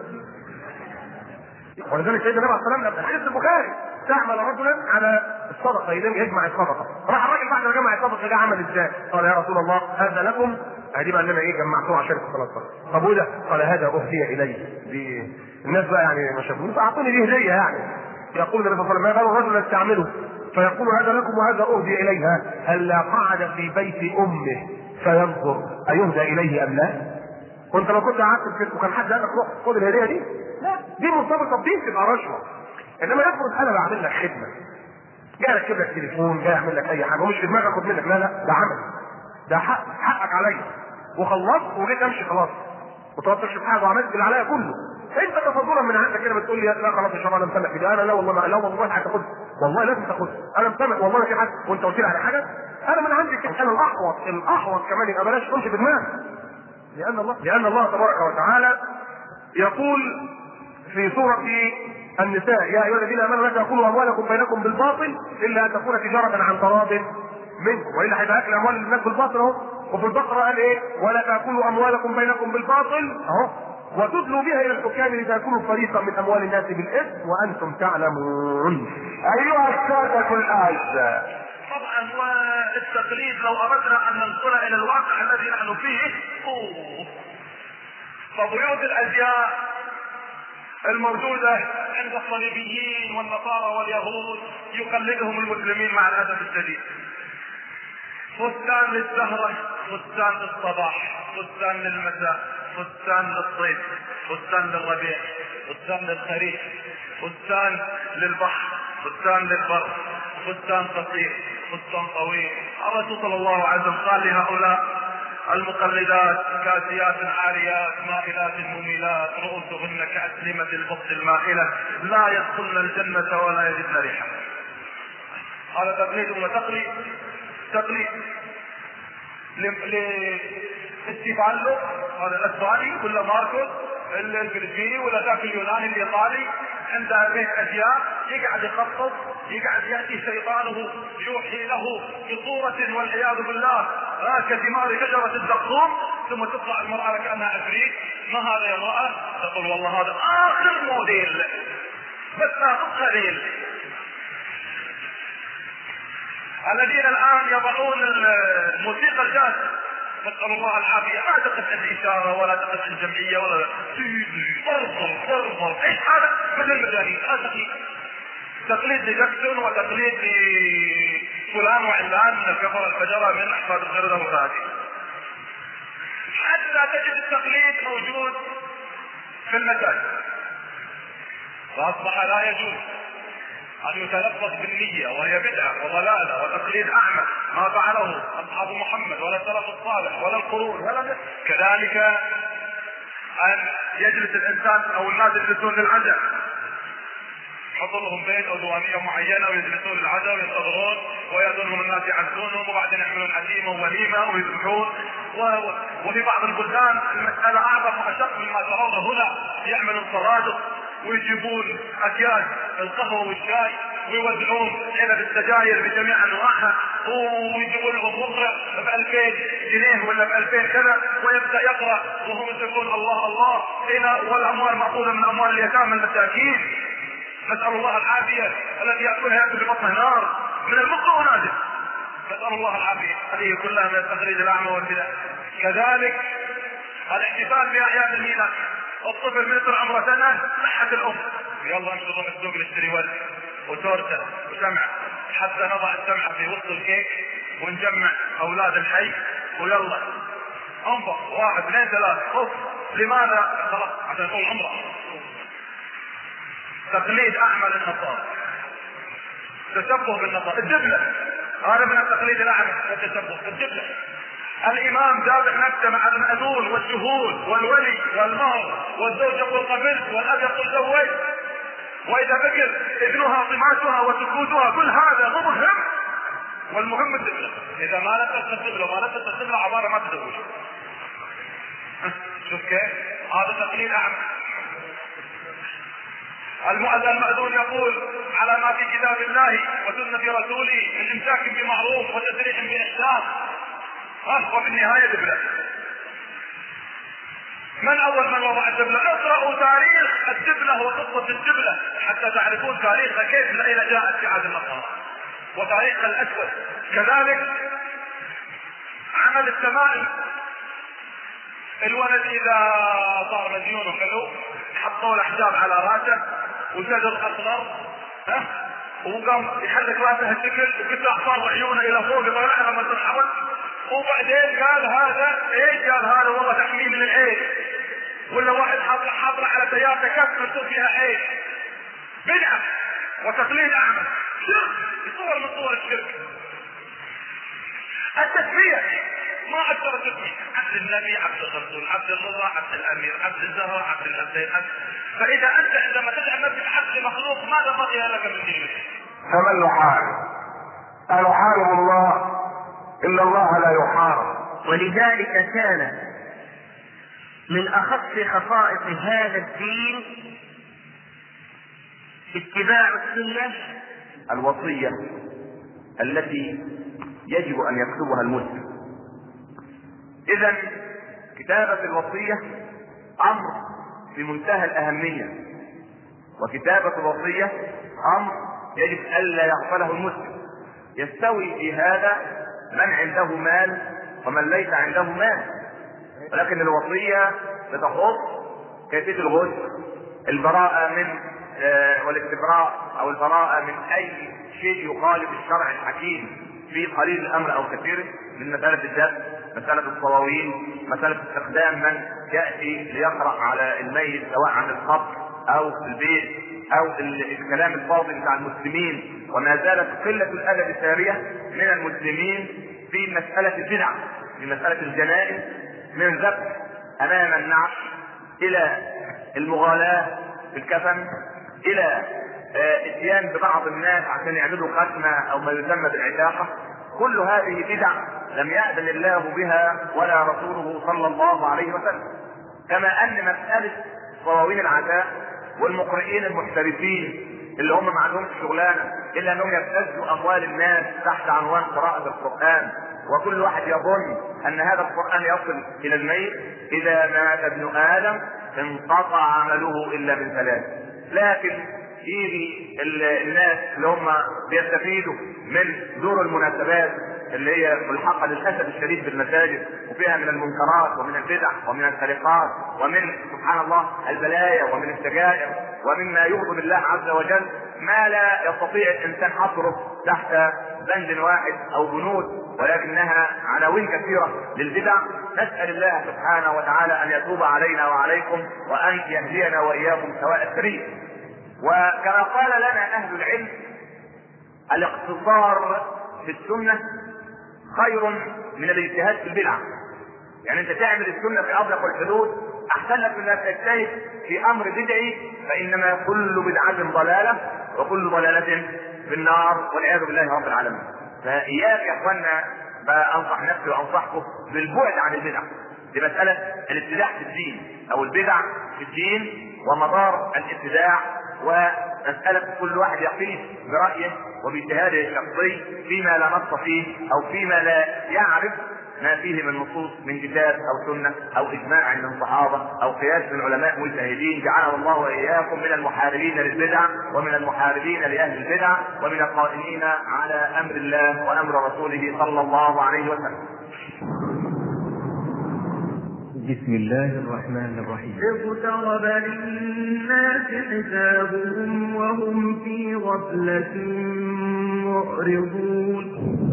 ولذلك سيدنا النبي عليه الصلاه والسلام في حديث البخاري تعمل رجلا على الصدقه يجمع الصدقه راح الراجل بعد ما جمع الصدقه ده عمل ازاي؟ قال يا رسول الله هذا لكم ادي بقى لنا ايه جمعتوه عشان الصلاه طب وده؟ قال هذا اهدي الي دي الناس بقى يعني ما شافوه فاعطوني دي هديه يعني يقول النبي صلى الله عليه وسلم ما بال الرجل يستعمله فيقول هذا لكم وهذا اهدي اليها هلا قعد في بيت امه فينظر ايهدى اليه ام لا؟ وانت لو كنت قعدت في البيت وكان حد قال لك روح خد الهديه دي لا دي مرتبطه بدين تبقى رشوه انما يفرض انا بعمل لك خدمه جاي اركب لك تليفون جاي اعمل لك اي حاجه ومش في دماغي اخد منك لا لا ده عمل ده حق حقك عليا وخلصت وجيت امشي خلاص ما توترش في حاجه وعملت اللي عليا كله انت تفضلا من عندك كده بتقول لي لا خلاص يا شباب انا مسامح كده انا لا والله ما لا والله هتاخدها والله لازم تاخدها انا مسامح والله ما في حاجه وانت قلت لي على حاجه انا من عندي كده انا الاحوط الاحوط كمان يبقى بلاش تمشي في دماغك لان الله لان الله تبارك وتعالى يقول في سورة النساء يا أيها الذين آمنوا لا تأكلوا أموالكم بينكم بالباطل إلا أن تكون تجارة عن تراض منكم وإلا هيبقى أكل أموال الناس بالباطل أهو وفي البقرة قال إيه ولا تأكلوا أموالكم بينكم بالباطل أهو وتدلوا بها إلى الحكام لتأكلوا فريقا من أموال الناس بالإثم وأنتم تعلمون ايها السادة الاعزاء طبعا والتقليد لو اردنا ان ننقل الى الواقع الذي نحن فيه أوه. فبيوت الازياء الموجودة عند الصليبيين والنصارى واليهود يقلدهم المسلمين مع الأسف الشديد فستان للزهرة فستان للصباح فستان للمساء فستان للصيف فستان للربيع فستان للخريف فستان للبحر فستان للبر فستان قصير فستان طويل الرسول صلى الله عليه وسلم قال لهؤلاء المقلدات كاسيات عاريات مائلات مميلات رؤوسهن كأسلمة البط المائلة لا يدخلن الجنة ولا يجدن ريحها هذا تقليد وتقليد تقليد لاستيفالو هذا الاسباني ولا ماركوس الفلبيني ولا ذاك اليوناني الايطالي عنده بيت ازياء يقعد يخطط يقعد ياتي شيطانه يوحي له بصوره والعياذ بالله آه كثمار شجره الزقوم ثم تطلع المراه كانها عفريت ما هذا يا امراه؟ تقول والله هذا اخر موديل بس ناخذ قليل الذين الان يضعون الموسيقى الجاز نسأل الله العافية ما تقف عند إشارة ولا تقف عند جمعية ولا فرضل فرضل إيش هذا مثل المجانين هذا تقليد تقليد لجاكسون وتقليد لفلان وعلان من الكفر الفجرة من أحفاد القردة والغادي حتى تجد التقليد موجود في المساجد فأصبح لا يجوز أن يتلفظ بالنية وهي بدعة وضلالة وتقليد أعمى ما فعله أصحاب محمد ولا السلف الصالح ولا القرون ولا كذلك أن يجلس الإنسان أو الناس يجلسون للعزاء يحطوا لهم بيت او ديوانيه معينه ويجلسون للعزاء وينتظرون ويأذنهم الناس يعزونهم وبعدين يعملون عزيمه ووليمه ويذبحون و... وفي بعض البلدان المساله اعظم واشق مما ترون هنا يعملوا صرادق ويجيبون اكياس القهوه والشاي ويوزعون علب السجاير بجميع انواعها ويجيبون لهم مقرئ ب 2000 جنيه ولا ب 2000 كذا ويبدا يقرا وهم يقولون الله الله الى والاموال ماخوذه من اموال اليتامى المساكين نسال الله العافيه الذي ياكلها ياكل ببطنه نار من المقرئ ونازل نسال الله العافيه هذه كلها من التخريج الاعمى والبدع كذلك الاحتفال باعياد الميلاد الطفل من يصير عمره سنه صحة الام يلا امشي نروح السوق نشتري ورد وتورته وشمع حتى نضع الشمعة في وسط الكيك ونجمع اولاد الحي ويلا انفق واحد اثنين ثلاثة اوف لماذا؟ خلاص عشان طول عمره تقليد اعمى للنصارى تشبه بالنصارى الدبلة هذا من التقليد الاعمى والتشبه الدبلة الامام ذابح نفسه مع المأذون والشهود والولي والمهر والزوج يقول قبلت والاب يقول زوجت واذا بكر ابنها طماتها وسكوتها كل هذا مو مهم والمهم الدبلة اذا ما لبست الدبلة وما لبست الدبلة عبارة ما تزوج شوف كيف هذا تقليد اعمى المؤذن المأذون يقول على ما في كتاب الله وسنة رسوله من إمساك بمعروف وتسريح بإحسان ها وفي النهاية دبلة من أول من وضع الدبلة؟ اقرأوا تاريخ الدبلة وقصة الدبلة حتى تعرفون تاريخها كيف من أين جاءت في عهد النصارى وتاريخها الأسود كذلك عمل التمائم الولد إذا صار مجنون وحلو حطوا الأحجار على راسه وشجر اصغر ها وقام يحرك راسه الشكل وقطع صار عيونه الى فوق يطلعها لما تنحول وبعدين قال هذا ايش قال هذا والله تحميه من العين ولا واحد حاط حاضر على سيارته كف مكتوب فيها عين بدعه وتقليد اعمى شرك صور من صور الشرك التسميه ما اكثر التسميه عبد النبي عبد الرسول عبد الرضا عبد الامير عبد الزهراء عبد الحسين عبد فاذا انت عندما تجعل نفسك عبد مخلوق ماذا بقي لك من دينك؟ فمن يحارب أنحارب الله إن الله لا يحارب ولذلك كان من أخص خصائص هذا الدين اتباع السنة الوصية التي يجب أن يكتبها المسلم إذا كتابة الوصية أمر في منتهى الأهمية وكتابة الوصية أمر يجب ألا يغفله المسلم يستوي في هذا من عنده مال ومن ليس عنده مال ولكن الوصية بتخص كيفية الغسل البراءة من آه، والاستبراء أو البراءة من أي شيء يخالف الشرع الحكيم في قليل الأمر أو كثيره من مسألة الدم مسألة الصواوين مسألة استخدام من يأتي ليقرأ على الميت سواء عن القبر أو البيت أو الكلام الفاضل بتاع المسلمين وما زالت قلة الأدب سارية من المسلمين في مسألة البدع في مسألة الجنائز من ذبح أمام النعش إلى المغالاة في الكفن إلى آه، اتيان ببعض الناس عشان يعملوا ختمة أو ما يسمى بالعتاقة كل هذه بدع لم يأذن الله بها ولا رسوله صلى الله عليه وسلم كما أن مسألة صواوين العزاء والمقرئين المحترفين اللي هم ما عندهمش شغلانه الا انهم يبتزوا اموال الناس تحت عنوان قراءه القران وكل واحد يظن ان هذا القران يصل الى الميت اذا مات ابن ادم انقطع عمله الا من ثلاث لكن يجي ال- الناس اللي هم بيستفيدوا من دور المناسبات اللي هي ملحقه للاسف الشديد بالمساجد وفيها من المنكرات ومن البدع ومن السرقات ومن سبحان الله البلايا ومن السجائر ومما يغضب الله عز وجل ما لا يستطيع الانسان حصره تحت بند واحد او بنود ولكنها عناوين كثيره للبدع نسال الله سبحانه وتعالى ان يتوب علينا وعليكم وان يهدينا واياكم سواء السبيل وكما قال لنا اهل العلم الاقتصار في السنه خير من الاجتهاد في البدعه يعني انت تعمل السنه في اضيق الحدود احسن لك من انك تجتهد في امر بدعي فانما كل بدعه ضلاله وكل ضلاله في النار والعياذ بالله رب العالمين فاياك يا اخوانا بانصح نفسي وانصحكم بالبعد عن البدع دي مساله الابتداع في الدين او البدع في الدين ومدار الابتداع ومسألة كل واحد يقيس برأيه وباجتهاده الشخصي فيما لا نص فيه أو فيما لا يعرف ما فيه من نصوص من كتاب أو سنة أو إجماع من الصحابة أو قياس من علماء مجتهدين جعلنا الله وإياكم من المحاربين للبدع ومن المحاربين لأهل البدع ومن القائمين على أمر الله وأمر رسوله صلى الله عليه وسلم. بسم الله الرحمن الرحيم اقترب للناس حسابهم وهم في غفلة معرضون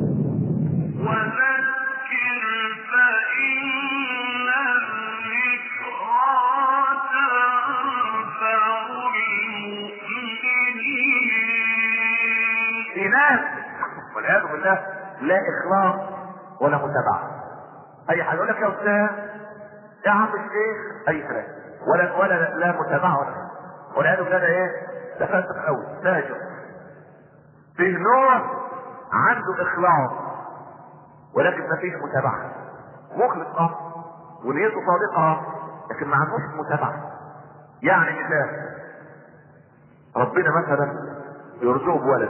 وذكر فإن الذكرى تنفع المؤمنين في ناس والعياذ بالله لا اخلاص ولا متابعه اي حاجه يقول لك يا استاذ يا عم الشيخ اي كلام ولا ولا لا متابعه ولا والعياذ بالله ده ايه؟ ده فاسق قوي فاجر فيه نوع عنده اخلاص ولكن ما فيش متابعه مخلص اه ونيته صادقه اه لكن ما عندوش متابعه يعني مثال ربنا مثلا يرزقه بولد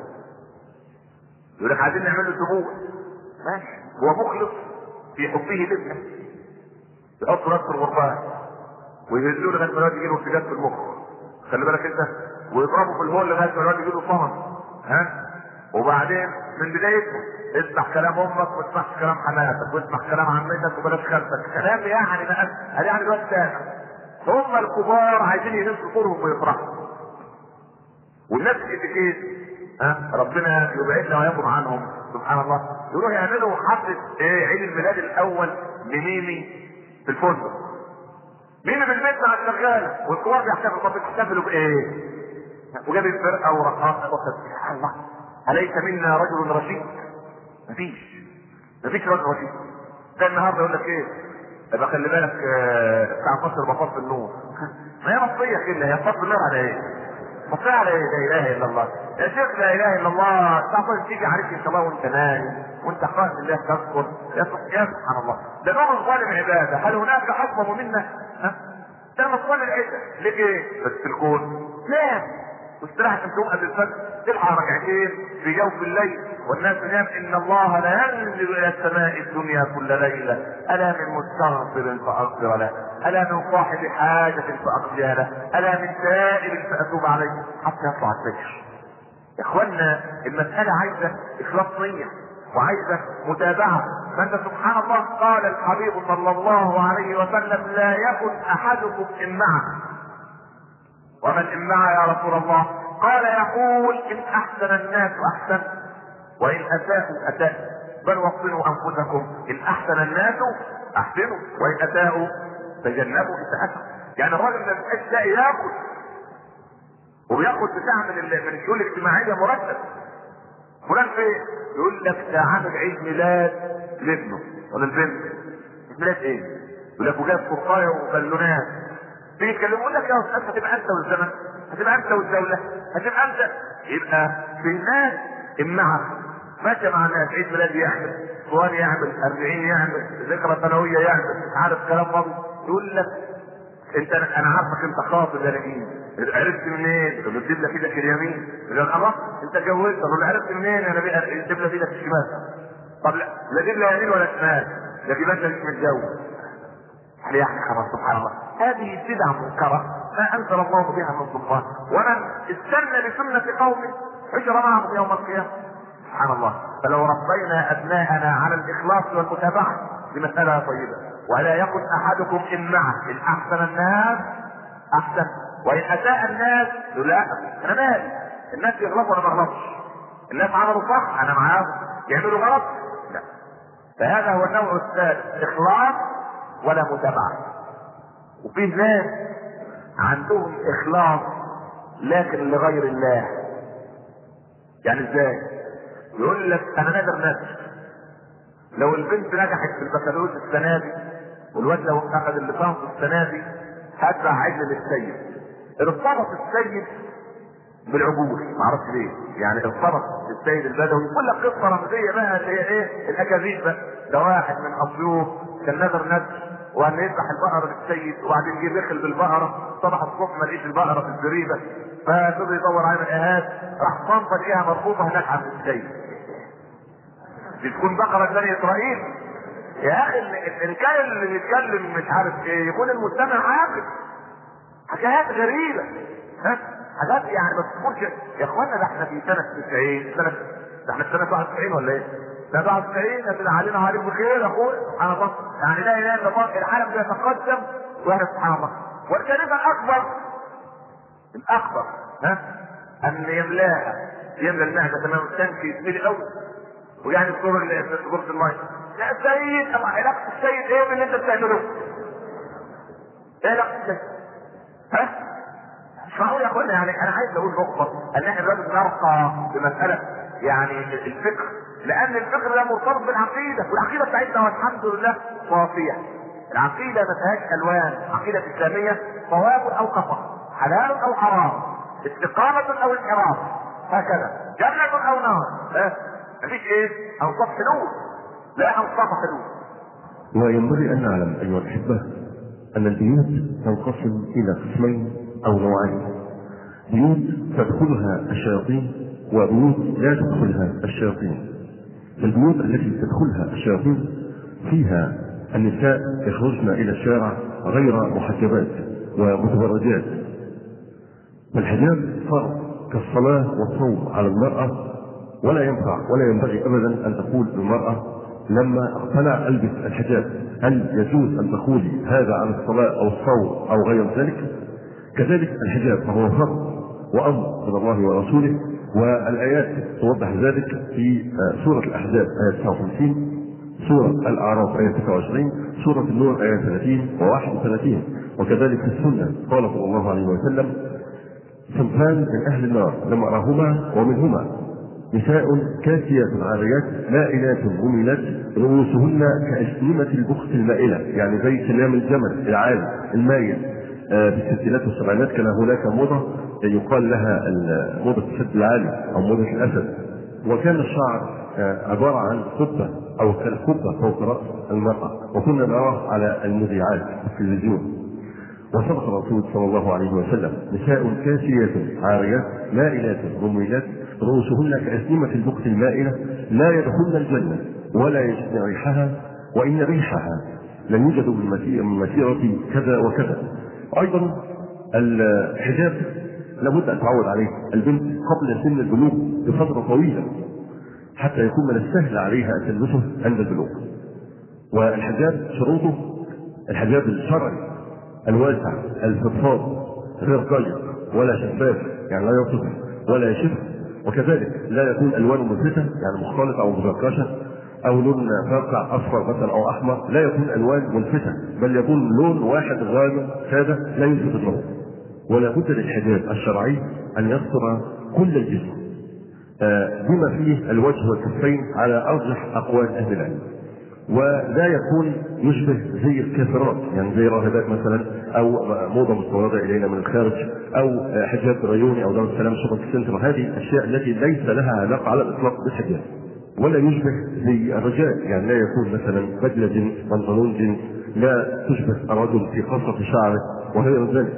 يقول لك عايزين نعمل له سبوع ماشي هو مخلص في حبه لابنه يحط راسه الغربان ويهزوه لغايه ما الواد يجي له ارتجاج في المخ خلي بالك انت ويضربه في الهول لغايه ما الواد يجي له صهر ها وبعدين من بدايته اسمع كلام امك واسمع كلام حماتك واسمع كلام عمتك وبلاش خالتك كلام يعني بقى هذه يعني الواد تاني هم الكبار عايزين يهزوا طولهم ويفرحوا والناس الاتيكيت ها ربنا يبعدنا ويكون عنهم سبحان الله يروح يعملوا حفله ايه عيد الميلاد الاول لميمي في الفندق ميمي في البيت مع الشغاله والكبار بيحتفلوا طب بتحتفلوا بايه؟ وجاب الفرقه ورقص سبحان الله اليس منا رجل رشيد؟ مفيش مفيش رجل رشيد ده النهارده يقول لك ايه؟ يبقى خلي بالك آه، بتاع مصر بطاط النور ما هي مصريه كده هي بطاط النور على ايه؟ مصريه على ايه؟ لا اله الا الله يا شيخ لا اله الا الله تعرف تيجي عليك ان شاء الله وانت نايم وانت خائف الله تذكر يا سب- يا سبحان الله ده نوع من ظالم عباده هل هناك اعظم منا؟ ها؟ ده مصطلح العزه ليك ايه؟ بس الكون نام واستراحة من تقوم قبل الفجر تلحق ركعتين في جوف الليل والناس نام ان الله لا ينزل الى السماء الدنيا كل ليله الا من مستغفر فاغفر له الا من صاحب حاجه فاقضيها له الا من سائل فاتوب عليه حتى يطلع الفجر يا اخوانا المساله عايزه اخلاص نيه وعايزه متابعه فانت سبحان الله قال الحبيب صلى الله عليه وسلم لا يكن احدكم امعه ومن امعه يا رسول الله قال يقول ان احسن الناس احسن وان اساءوا اساءوا بل وصلوا انفسكم ان احسن الناس احسنوا وان اساءوا تجنبوا اساءتهم يعني الراجل ما بيبقاش لاقي ياكل وبياخد بتاع من ال- من الشؤون الاجتماعيه مرتب فلان فين؟ يقول لك ده عامل عيد ميلاد لابنه ولا البنت عيد ميلاد ايه؟ يقول لك وجاب فرقايه وبالونات تيجي يتكلموا يقول لك يا استاذ هتبقى انت والزمن هتبقى انت والدوله هتبقى انت يبقى في الناس امعه ماشي مع الناس عيد ميلاد يعمل صوان يعمل 40 يعمل ذكرى سنويه يعمل مش عارف كلام فاضي يقول لك انت انا عارفك انت خاطب يا نجيب عرفت منين؟ يقول له تجيب لك ايدك اليمين يقول له خلاص انت اتجوزت يقول له عرفت منين؟ انا بقى تجيب لك ايدك الشمال طب لا لا جيب لي يمين ولا شمال ده يبقى انت مش متجوز هل يعني خلاص سبحان الله هذه بدعة منكرة ما أنزل الله بها من سلطان ومن استنى بسنة قوم حشر معهم يوم القيامة سبحان الله فلو ربينا أبناءنا على الإخلاص والمتابعة لمسألة طيبة ولا يكن أحدكم إمعة إن أحسن الناس أحسن وإن أساء الناس يقول لا أنا مالي الناس يغلطوا أنا ما أغلطش الناس عملوا صح أنا معاهم يعملوا غلط لا فهذا هو النوع الثالث إخلاص ولا متابعة وفي ناس عندهم إخلاص لكن لغير الله يعني ازاي؟ يقول لك أنا نادر نادر لو البنت نجحت في البكالوريوس السنة دي والواد لو أخذ الليسانس السنة دي هدفع عجل للسيد ارتبط السيد بالعجول معرفش ليه يعني ارتبط السيد البدوي كل قصه رمزيه بقى اللي هي ايه الاكاذيب بقى ده واحد من اسيوط كان نذر نذر وان يذبح البقره للسيد وبعدين جه دخل بالبقره صبح الصبح ما لقيش البقره في الزريبه ففضل يدور على الاهات راح صنفه لقيها مربوطه هناك عند السيد دي تكون بقره بني اسرائيل يا اخي ال- ان كان اللي بيتكلم مش عارف ايه يكون المستمع عاقل حاجات غريبه ها حاجات يعني ما تذكرش يا اخوانا ده احنا في سنه 90 سنه ده احنا في سنه 91 ولا ايه؟ ده 91 يا علينا عليك بخير يا اخويا سبحان الله يعني لا اله الا الله العالم بيتقدم واحنا سبحان الله والكلمه الاكبر الاكبر ها ان يملاها يملى المعده تمام التنك يتملي قوي ويعني الصوره اللي في غرفه الميه يا سيد طب علاقه السيد ايه باللي انت بتعمله؟ ايه علاقه السيد؟ ها؟ مش معقول يا اخوانا يعني انا عايز اقول نقطه ان احنا لازم نرقى بمساله يعني الفقه لان الفقه ده مرتبط بالعقيده والعقيده بتاعتنا والحمد لله صافيه العقيده ما فيهاش الوان عقيده اسلاميه صواب او خطا حلال او حرام استقامه او انحراف هكذا جنه او نار ها مفيش ايه اوصاف حلول لا اوصاف حلول وينبغي أن نعلم أيها الأحبة أن البيوت تنقسم إلى قسمين أو نوعين بيوت تدخلها الشياطين وبيوت لا تدخلها الشياطين البيوت التي تدخلها الشياطين فيها النساء يخرجن إلى الشارع غير محجبات ومتبرجات والحجاب فرض كالصلاة والصوم على المرأة ولا ينفع ولا ينبغي أبدا أن تقول للمرأة لما اقتنع البس الحجاب هل يجوز ان تقولي هذا عن الصلاه او الصوم او غير ذلك؟ كذلك الحجاب فهو فرض وامر من الله ورسوله والايات توضح ذلك في سوره الاحزاب ايه 59 سوره الاعراف ايه 29 سوره النور ايه 30 و31 وكذلك في السنه قال صلى الله عليه وسلم صنفان من اهل النار لم اراهما ومنهما نساء كاسيات عاريات مائلات مميلات رؤوسهن كأسنمة البخت المائلة يعني زي سلام الجمل العالي المايل آه في الستينات والسبعينات كان هناك موضة يقال لها موضة السد العالي أو موضة الأسد وكان الشعر آه عبارة عن قبة أو كالقبة فوق رأس المرأة وكنا نراه على المذيعات في التلفزيون وصدق الرسول صلى الله عليه وسلم نساء كاسيات عاريات مائلات مميلات رؤوسهن كأسنمة البخت المائلة لا يدخلن الجنة ولا يجدن ريحها وإن ريحها لم يوجد من مسيرة كذا وكذا أيضا الحجاب لابد أن تعود عليه البنت قبل سن البلوغ بفترة طويلة حتى يكون من السهل عليها أن تلبسه عند البلوغ والحجاب شروطه الحجاب الشرعي الواسع الفضفاض غير ضيق ولا شفاف يعني لا يصف ولا يشف وكذلك لا يكون الوانه ملفتة يعني مختلطة او مزركشة او لون فاقع اصفر مثلا او احمر لا يكون الوان ملفتة بل يكون لون واحد غامق سادة لا يلفت النظر ولا بد للحجاب الشرعي ان يستر كل الجسم آه بما فيه الوجه والكفين على ارجح اقوال اهل العلم ولا يكون يشبه زي الكافرات يعني زي راهبات مثلا او موضه مستورده الينا من الخارج او حجاب ريوني او دار السلام شبك السنتر هذه الاشياء التي ليس لها علاقه على الاطلاق بالحجاب ولا يشبه زي الرجال يعني لا يكون مثلا بدله جنس بنطلون جنس لا تشبه الرجل في قصه شعره وغير ذلك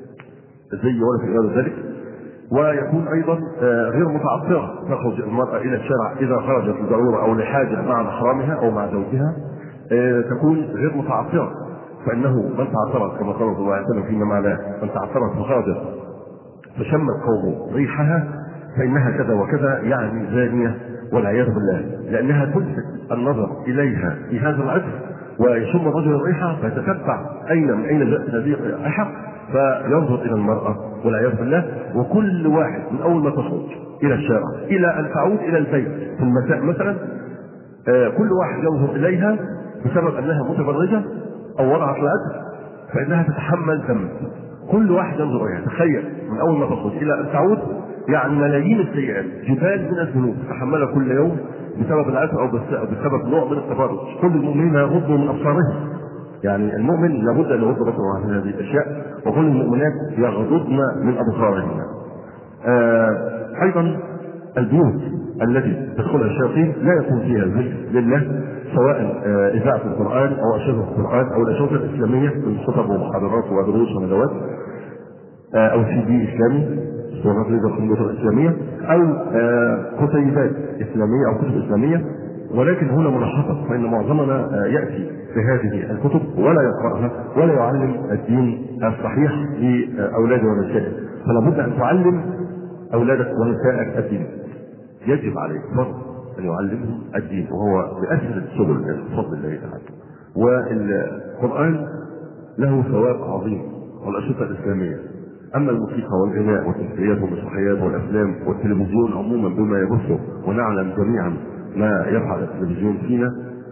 زي ولا في غير ذلك ويكون ايضا غير متعطره تخرج المراه الى الشارع اذا خرجت لضروره او لحاجه مع محرمها او مع زوجها تكون غير متعطره فانه من تعطرت كما قال صلى الله عليه وسلم فيما معناه من تعطرت فخرجت فشم القوم ريحها فانها كذا وكذا يعني زانيه والعياذ بالله لانها تلفت النظر اليها في هذا العصر ويشم الرجل الريحه فيتتبع اين من اين جاءت هذه الريحه فينظر الى المراه والعياذ بالله وكل واحد من اول ما تخرج الى الشارع الى ان تعود الى البيت في المساء مثلا آه كل واحد ينظر اليها بسبب انها متبرجه او وضعت العطر فانها تتحمل ذنب كل واحد ينظر اليها تخيل من اول ما تخرج الى ان تعود يعني ملايين السيئات جبال من الذنوب تتحملها كل يوم بسبب العطر او بسبب نوع من التبرج كل المؤمنين يغضوا من ابصارهم يعني المؤمن لابد ان يغض بصره عن هذه الاشياء وكل المؤمنات يغضضن من ابصارهن. آه ايضا البيوت التي تدخلها الشياطين لا يكون فيها ذكر لله سواء آه اذاعه القران او اشرطه القران او الاشرطه الاسلاميه من خطب ومحاضرات ودروس وندوات آه او سي دي اسلامي صورات ليزر كمبيوتر اسلاميه او كتيبات اسلاميه او كتب اسلاميه ولكن هنا ملاحظه فان معظمنا ياتي بهذه الكتب ولا يقراها ولا يعلم الدين الصحيح لاولاده ونسائه فلا بد ان تعلم اولادك ونسائك الدين يجب عليك فرض ان يعلمهم الدين وهو باسهل السبل بفضل الله تعالى والقران له ثواب عظيم والاشرطه الاسلاميه اما الموسيقى والغناء والتمثيليات والمسرحيات والافلام والتلفزيون عموما بما يبثه ونعلم جميعا ما يفعل التلفزيون فينا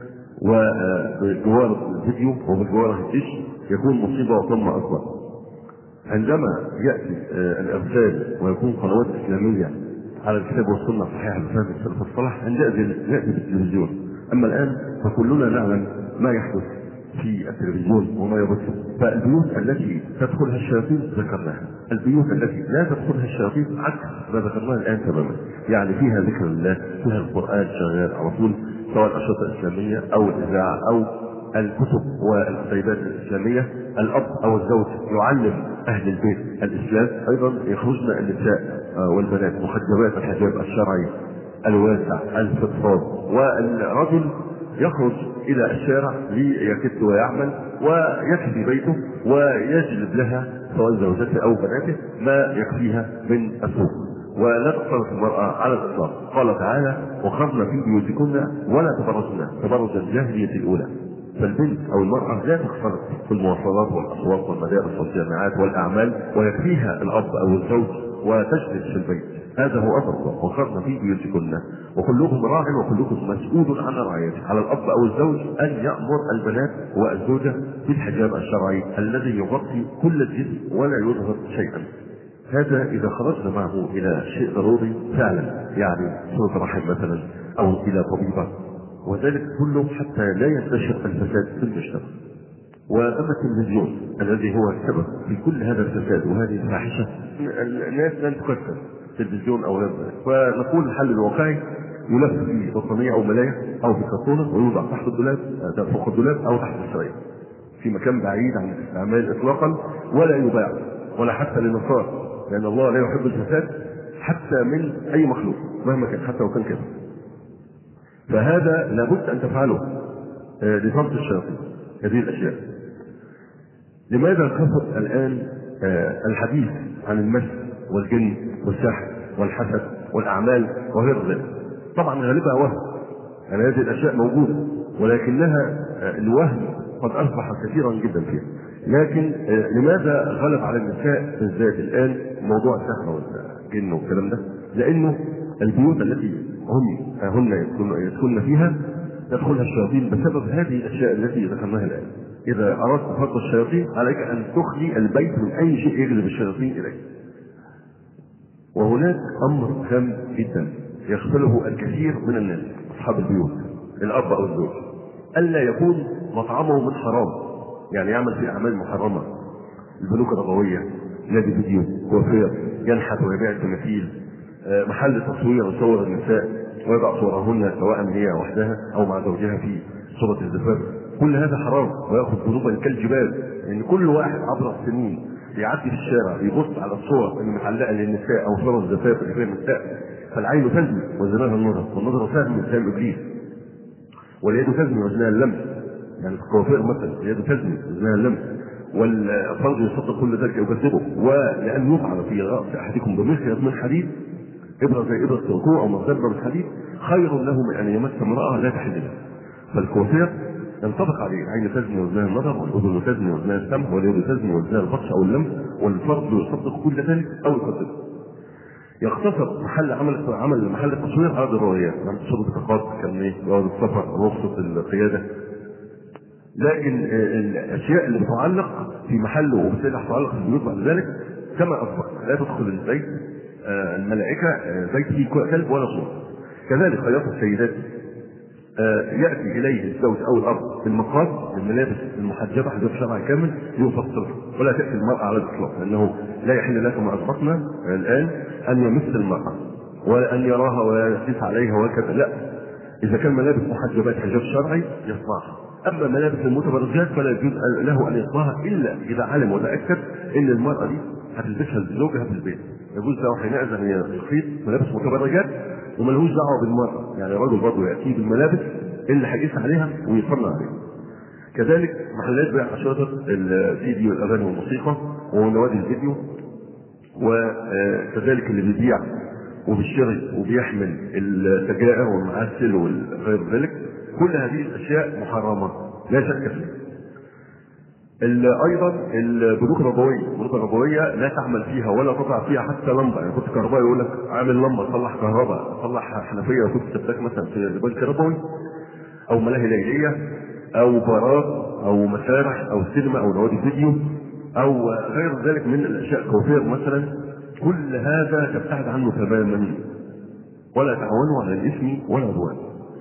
وبجوار الفيديو وبجوار الدش يكون مصيبه وقمه اكبر. عندما ياتي الارسال ويكون قنوات اسلاميه على الكتاب والسنه الصحيحه بفهم السلف الصالح عندئذ ناتي بالتلفزيون اما الان فكلنا نعلم ما يحدث في التلفزيون وما يبث فالبيوت التي تدخلها الشياطين ذكرناها البيوت التي لا تدخلها الشياطين عكس ما ذكرناه الان تماما يعني فيها ذكر الله فيها القران شغال على طول سواء الانشطه الاسلاميه او الاذاعه او الكتب والكتيبات الاسلاميه الاب او الزوج يعلم اهل البيت الاسلام ايضا يخرجن النساء آه، والبنات محجبات الحجاب الشرعي الواسع الفضفاض والرجل يخرج الى الشارع ليكد ويعمل ويكفي بيته ويجلب لها سواء زوجته او بناته ما يكفيها من السوق ولا تختلط المرأة على الإطلاق قال تعالى وخرجنا في بيوتكن ولا تبرجن تبرج الجاهلية الأولى فالبنت أو المرأة لا تختلط في المواصلات والأسواق والمدارس والجامعات والأعمال ويكفيها الأب أو الزوج وتجلس في البيت هذا هو امر الله وخرنا في بيوتكن وكلكم راع وكلكم مسؤول عن رعيته على الاب او الزوج ان يامر البنات والزوجه بالحجاب الشرعي الذي يغطي كل الجسم ولا يظهر شيئا هذا اذا خرجنا معه الى شيء ضروري فعلا يعني صله رحم مثلا او الى طبيبه وذلك كله حتى لا ينتشر الفساد في المجتمع واما التلفزيون الذي هو السبب في كل هذا الفساد وهذه الفاحشه الناس لن تكثر تلفزيون او غير ذلك فنقول الحل الواقعي يلف في بطانيه او ملايه او في كرتونه ويوضع تحت الدولاب آه، فوق الدولاب او تحت السرير في مكان بعيد عن الاستعمال اطلاقا ولا يباع ولا حتى للنصارى لان الله لا يحب الفساد حتى من اي مخلوق مهما كان حتى لو كان كده فهذا لابد ان تفعله آه، لصمت الشياطين هذه الاشياء لماذا كثر الان آه، الحديث عن المس والجن والسحر والحسد والاعمال وغير ذلك طبعا غالبها وهم يعني هذه الاشياء موجوده ولكنها آه، الوهم قد اصبح كثيرا جدا فيها لكن آه، لماذا غلب على النساء بالذات الان موضوع السحر والجن والكلام ده لانه البيوت التي هم هن يسكن- يسكن فيها تدخلها الشياطين بسبب هذه الاشياء التي ذكرناها الان اذا اردت فض الشياطين عليك ان تخلي البيت من اي شيء يجلب الشياطين اليه وهناك امر هام جدا يغفله الكثير من الناس اصحاب البيوت الاب او الزوج الا يكون مطعمه من حرام يعني يعمل في اعمال محرمه البنوك الربويه نادي فيديو كوافير ينحت ويبيع التماثيل آه، محل تصوير صور النساء ويضع صورهن سواء هي وحدها او مع زوجها في صوره الزفاف كل هذا حرام وياخذ ذنوبا كالجبال لان يعني كل واحد عبر السنين يعدي في الشارع يبص على الصور اللي متعلقه للنساء او صور الزفاف اللي فيها النساء فالعين تزني وزناها النظر والنظر سهم سهم ابليس واليد تزني وزنها اللمس يعني الكوافير مثلا اليد تزني وزنها اللمس والفرج يصدق كل ذلك يكذبه ولان يفعل في راس احدكم بمخيط من حديد ابره زي ابره الركوع او مخزبه من حديد خير له من ان يمس امراه لا تحل له فالكوافير ينطبق عليه العين تزني وزنها النظر والاذن تزني وزنها السمع واليد تزني وزنها البطش او اللمس والفرد يصدق كل ذلك او يكذبه يقتصر محل عمل عمل محل التصوير على الضروريات يعني شرطة التقاط كان ايه جواز السفر رخصة القيادة لكن آه، الاشياء اللي بتعلق في محله وبالتالي هتعلق في البيوت بعد ذلك كما اسبق لا تدخل البيت آه، الملائكه آه، بيت فيه كلب ولا صوت كذلك خياط السيدات آه، ياتي اليه الزوج او الاب بالمقاس بالملابس المحجبه حجاب شرعي كامل يفصلها ولا تاتي المراه على الاطلاق لانه لا يحل لك ما اسبقنا الان ان يمس المراه ولا ان يراها ولا يقيس عليها وكذا لا اذا كان ملابس محجبات حجاب شرعي يصنعها اما ملابس المتبرجات فلا يجوز له ان يصنعها الا اذا علم وتاكد ان المراه دي هتلبسها لزوجها في البيت يجوز له حينئذ ان يخيط ملابس متبرجات وملهوش دعوه بالمراه يعني الرجل برضه ياتي بالملابس اللي هيقيس عليها ويصنع عليها كذلك محلات بيع اشرطه الفيديو والاغاني والموسيقى ونوادي الفيديو وكذلك اللي بيبيع وبيشتري وبيحمل السجائر والمعسل وغير ذلك كل هذه الاشياء محرمه لا شك فيها ال- ايضا البنوك الربويه البنوك الربويه لا تعمل فيها ولا تضع فيها حتى لمبه يعني كنت كهربائي يقول لك عامل لمبه صلح كهرباء صلح حنفيه وكنت سباك مثلا في البنك الربوي او ملاهي ليليه او بارات او مسارح او سينما او نوادي فيديو او غير ذلك من الاشياء كوافير مثلا كل هذا تبتعد عنه تماما ولا تعاونوا على الاثم والعدوان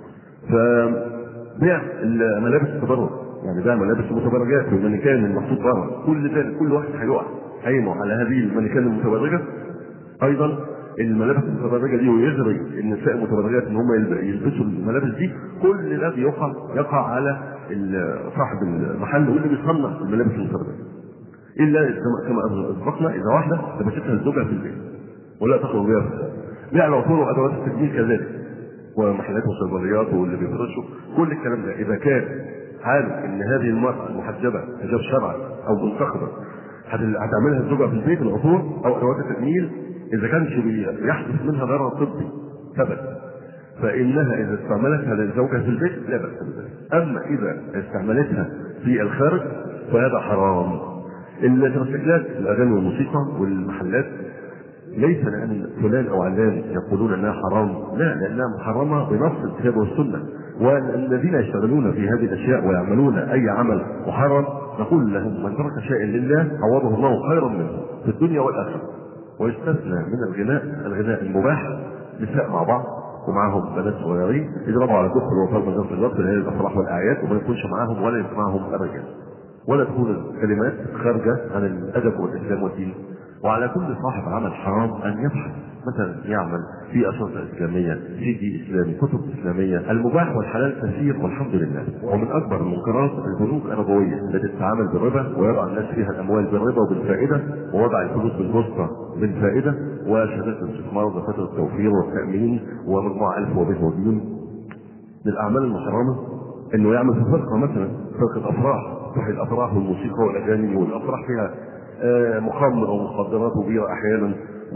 فبيع الملابس التبرج يعني بيع ملابس المتبرجات والمانيكان المحطوط بره كل ذلك كل واحد هيقع عينه على هذه المانيكان المتبرجه ايضا الملابس المتبرجه دي ويغري النساء المتبرجات ان هم يلب- يلبسوا الملابس دي كل ده بيقع يقع على ال- صاحب المحل واللي بيصنع الملابس المتبرجه الا كما- كما اسبقنا اذا واحده لبستها الزوجه في البيت ولا تخرج بها في الشارع. بيع العطور وادوات التجميل كذلك ومحلات وصيدليات واللي بيفرشوا كل الكلام ده اذا كان عارف ان هذه المراه المحجبه حجاب شرعي او منتقبه هت- هتعملها الزوجه في البيت العطور او ادوات التجميل اذا كانش بي- يحدث منها ضرر طبي ثبت فانها اذا استعملتها للزوجه في البيت لا باس بذلك اما اذا استعملتها في الخارج فهذا حرام الترسيكلات الاغاني والموسيقى والمحلات ليس لان فلان او علان يقولون انها حرام لا لانها محرمه بنص الكتاب والسنه والذين يشتغلون في هذه الاشياء ويعملون اي عمل محرم نقول لهم من ترك شيئا لله عوضه الله خيرا منه في الدنيا والاخره ويستثنى من الغناء الغناء المباح نساء مع بعض ومعهم بنات صغيرين يضربوا على دخل وطلب من الضبط اللي هي الافراح والاعياد وما يكونش معاهم ولا يسمعهم الرجال ولا تكون الكلمات خارجه عن الادب والاسلام والدين وعلى كل صاحب عمل حرام ان يبحث مثلا يعمل في اشرطه اسلاميه سي دي اسلامي كتب اسلاميه المباح والحلال كثير والحمد لله ومن اكبر المنكرات البنوك الربويه التي تتعامل بالربا ويضع الناس فيها الاموال بالربا وبالفائده ووضع الفلوس بالبوسطه بالفائده وشهادات الاستثمار ودفاتر التوفير والتامين ومجموعه الف وبه وديون من الاعمال المحرمه انه يعمل في فرقه مثلا فرقه افراح تروح الافراح والموسيقى والاغاني والافراح فيها آه، مخمر ومخدرات وبيره احيانا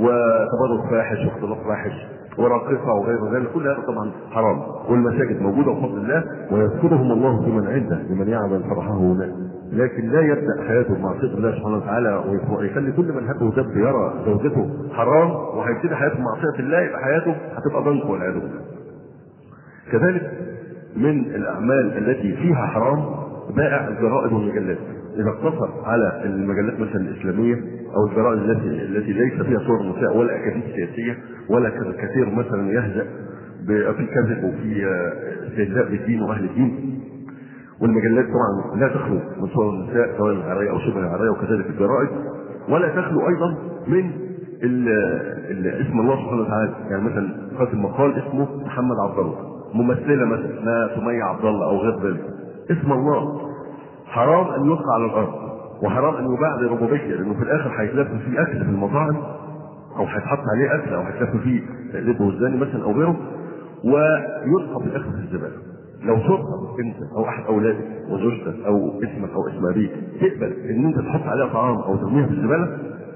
وتبرج فاحش واختلاط فاحش وراقصه وغير ذلك كل هذا طبعا حرام والمساجد موجوده بفضل الله ويذكرهم الله في من عنده لمن يعمل فرحه هناك لكن لا يبدا حياته بمعصيه الله سبحانه وتعالى ويخلي كل من هبه دب يرى زوجته حرام وهيبتدي حياته بمعصيه الله يبقى حياته هتبقى ضنك والعياذ بالله. كذلك من الاعمال التي فيها حرام بائع الجرائد والمجلات اذا اقتصر على المجلات مثلا الاسلاميه او الجرائد التي التي ليس فيها صور نساء ولا اكاذيب سياسيه ولا كثير مثلا يهزأ ب- في كذب وفي آه، استهزاء بالدين واهل الدين والمجلات طبعا لا تخلو من صور النساء سواء العرايه او شبه العرايه وكذلك الجرائد ولا تخلو ايضا من ال ال اسم الله سبحانه وتعالى يعني مثلا قاتل مقال اسمه محمد عبد الله ممثله مثلا اسمها سميه عبد الله او غير ذلك اسم الله حرام ان يلقى على الارض وحرام ان يباع لربوبيه لانه في الاخر هيتلف فيه اكل في المطاعم او هيتحط عليه اكل او هيتلف فيه لب وزاني مثلا او غيره ويلقى في الاخر في الزباله لو شرطه انت او احد اولادك وزوجتك او اسمك او اسم ابيك تقبل ان انت تحط عليها طعام او ترميها في الزباله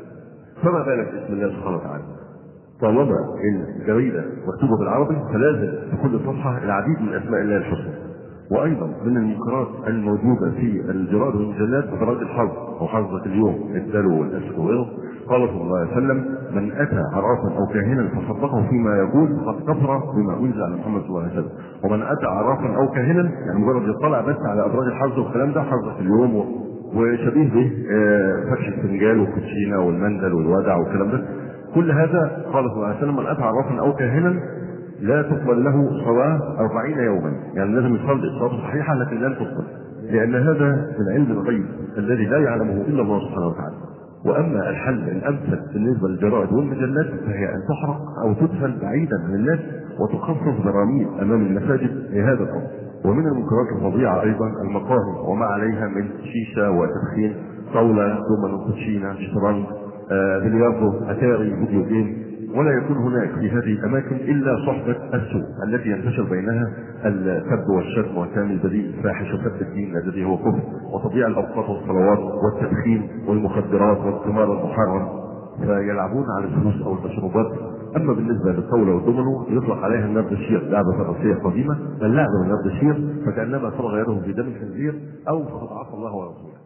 فما بالك باسم الله سبحانه وتعالى طالما ان الجريده مكتوبه بالعربي فلازم في كل صفحه العديد من اسماء الله الحسنى وايضا من المنكرات الموجوده في الجرائد والمجلات جرائد الحظ او حظك اليوم الدلو والاسك وغيره قال صلى الله عليه وسلم من اتى عرافا او كاهنا فصدقه فيما يقول فقد كفر بما انزل على محمد صلى الله عليه وسلم ومن اتى عرافا او كاهنا يعني مجرد يطلع بس على ابراج الحظ والكلام ده حظك اليوم و... وشبيه به آه، فرش الفنجال والكوتشينه والمندل والودع والكلام ده كل هذا قال صلى الله عليه وسلم من اتى عرافا او كاهنا لا تقبل له صلاة أربعين يوما يعني لازم يصلي الصلاة صحيحة لكن لا تقبل لأن هذا من علم الغيب الذي لا يعلمه إلا الله سبحانه وتعالى وأما الحل الأمثل بالنسبة للجرائد والمجلات فهي أن تحرق أو تدفن بعيدا عن الناس وتخصص براميل أمام المساجد لهذا الأمر ومن المنكرات الفظيعة أيضا المقاهي وما عليها من شيشة وتدخين طاولة دومينو كوتشينة شطرنج آه، بلياردو أتاري فيديو جيم ولا يكون هناك في هذه الاماكن الا صحبه السوء التي ينتشر بينها السب والشتم وكلام البذيء الفاحش وسب الدين الذي هو كفر وتضييع الاوقات والصلوات والتدخين والمخدرات والقمار المحرم فيلعبون على الفلوس او المشروبات اما بالنسبه للطاوله والدومينو يطلق عليها النرد الشير لعبه فرنسيه قديمه اللعبه بالنرد الشير فكانما فرغ يده في دم الخنزير او فقد عصى الله ورسوله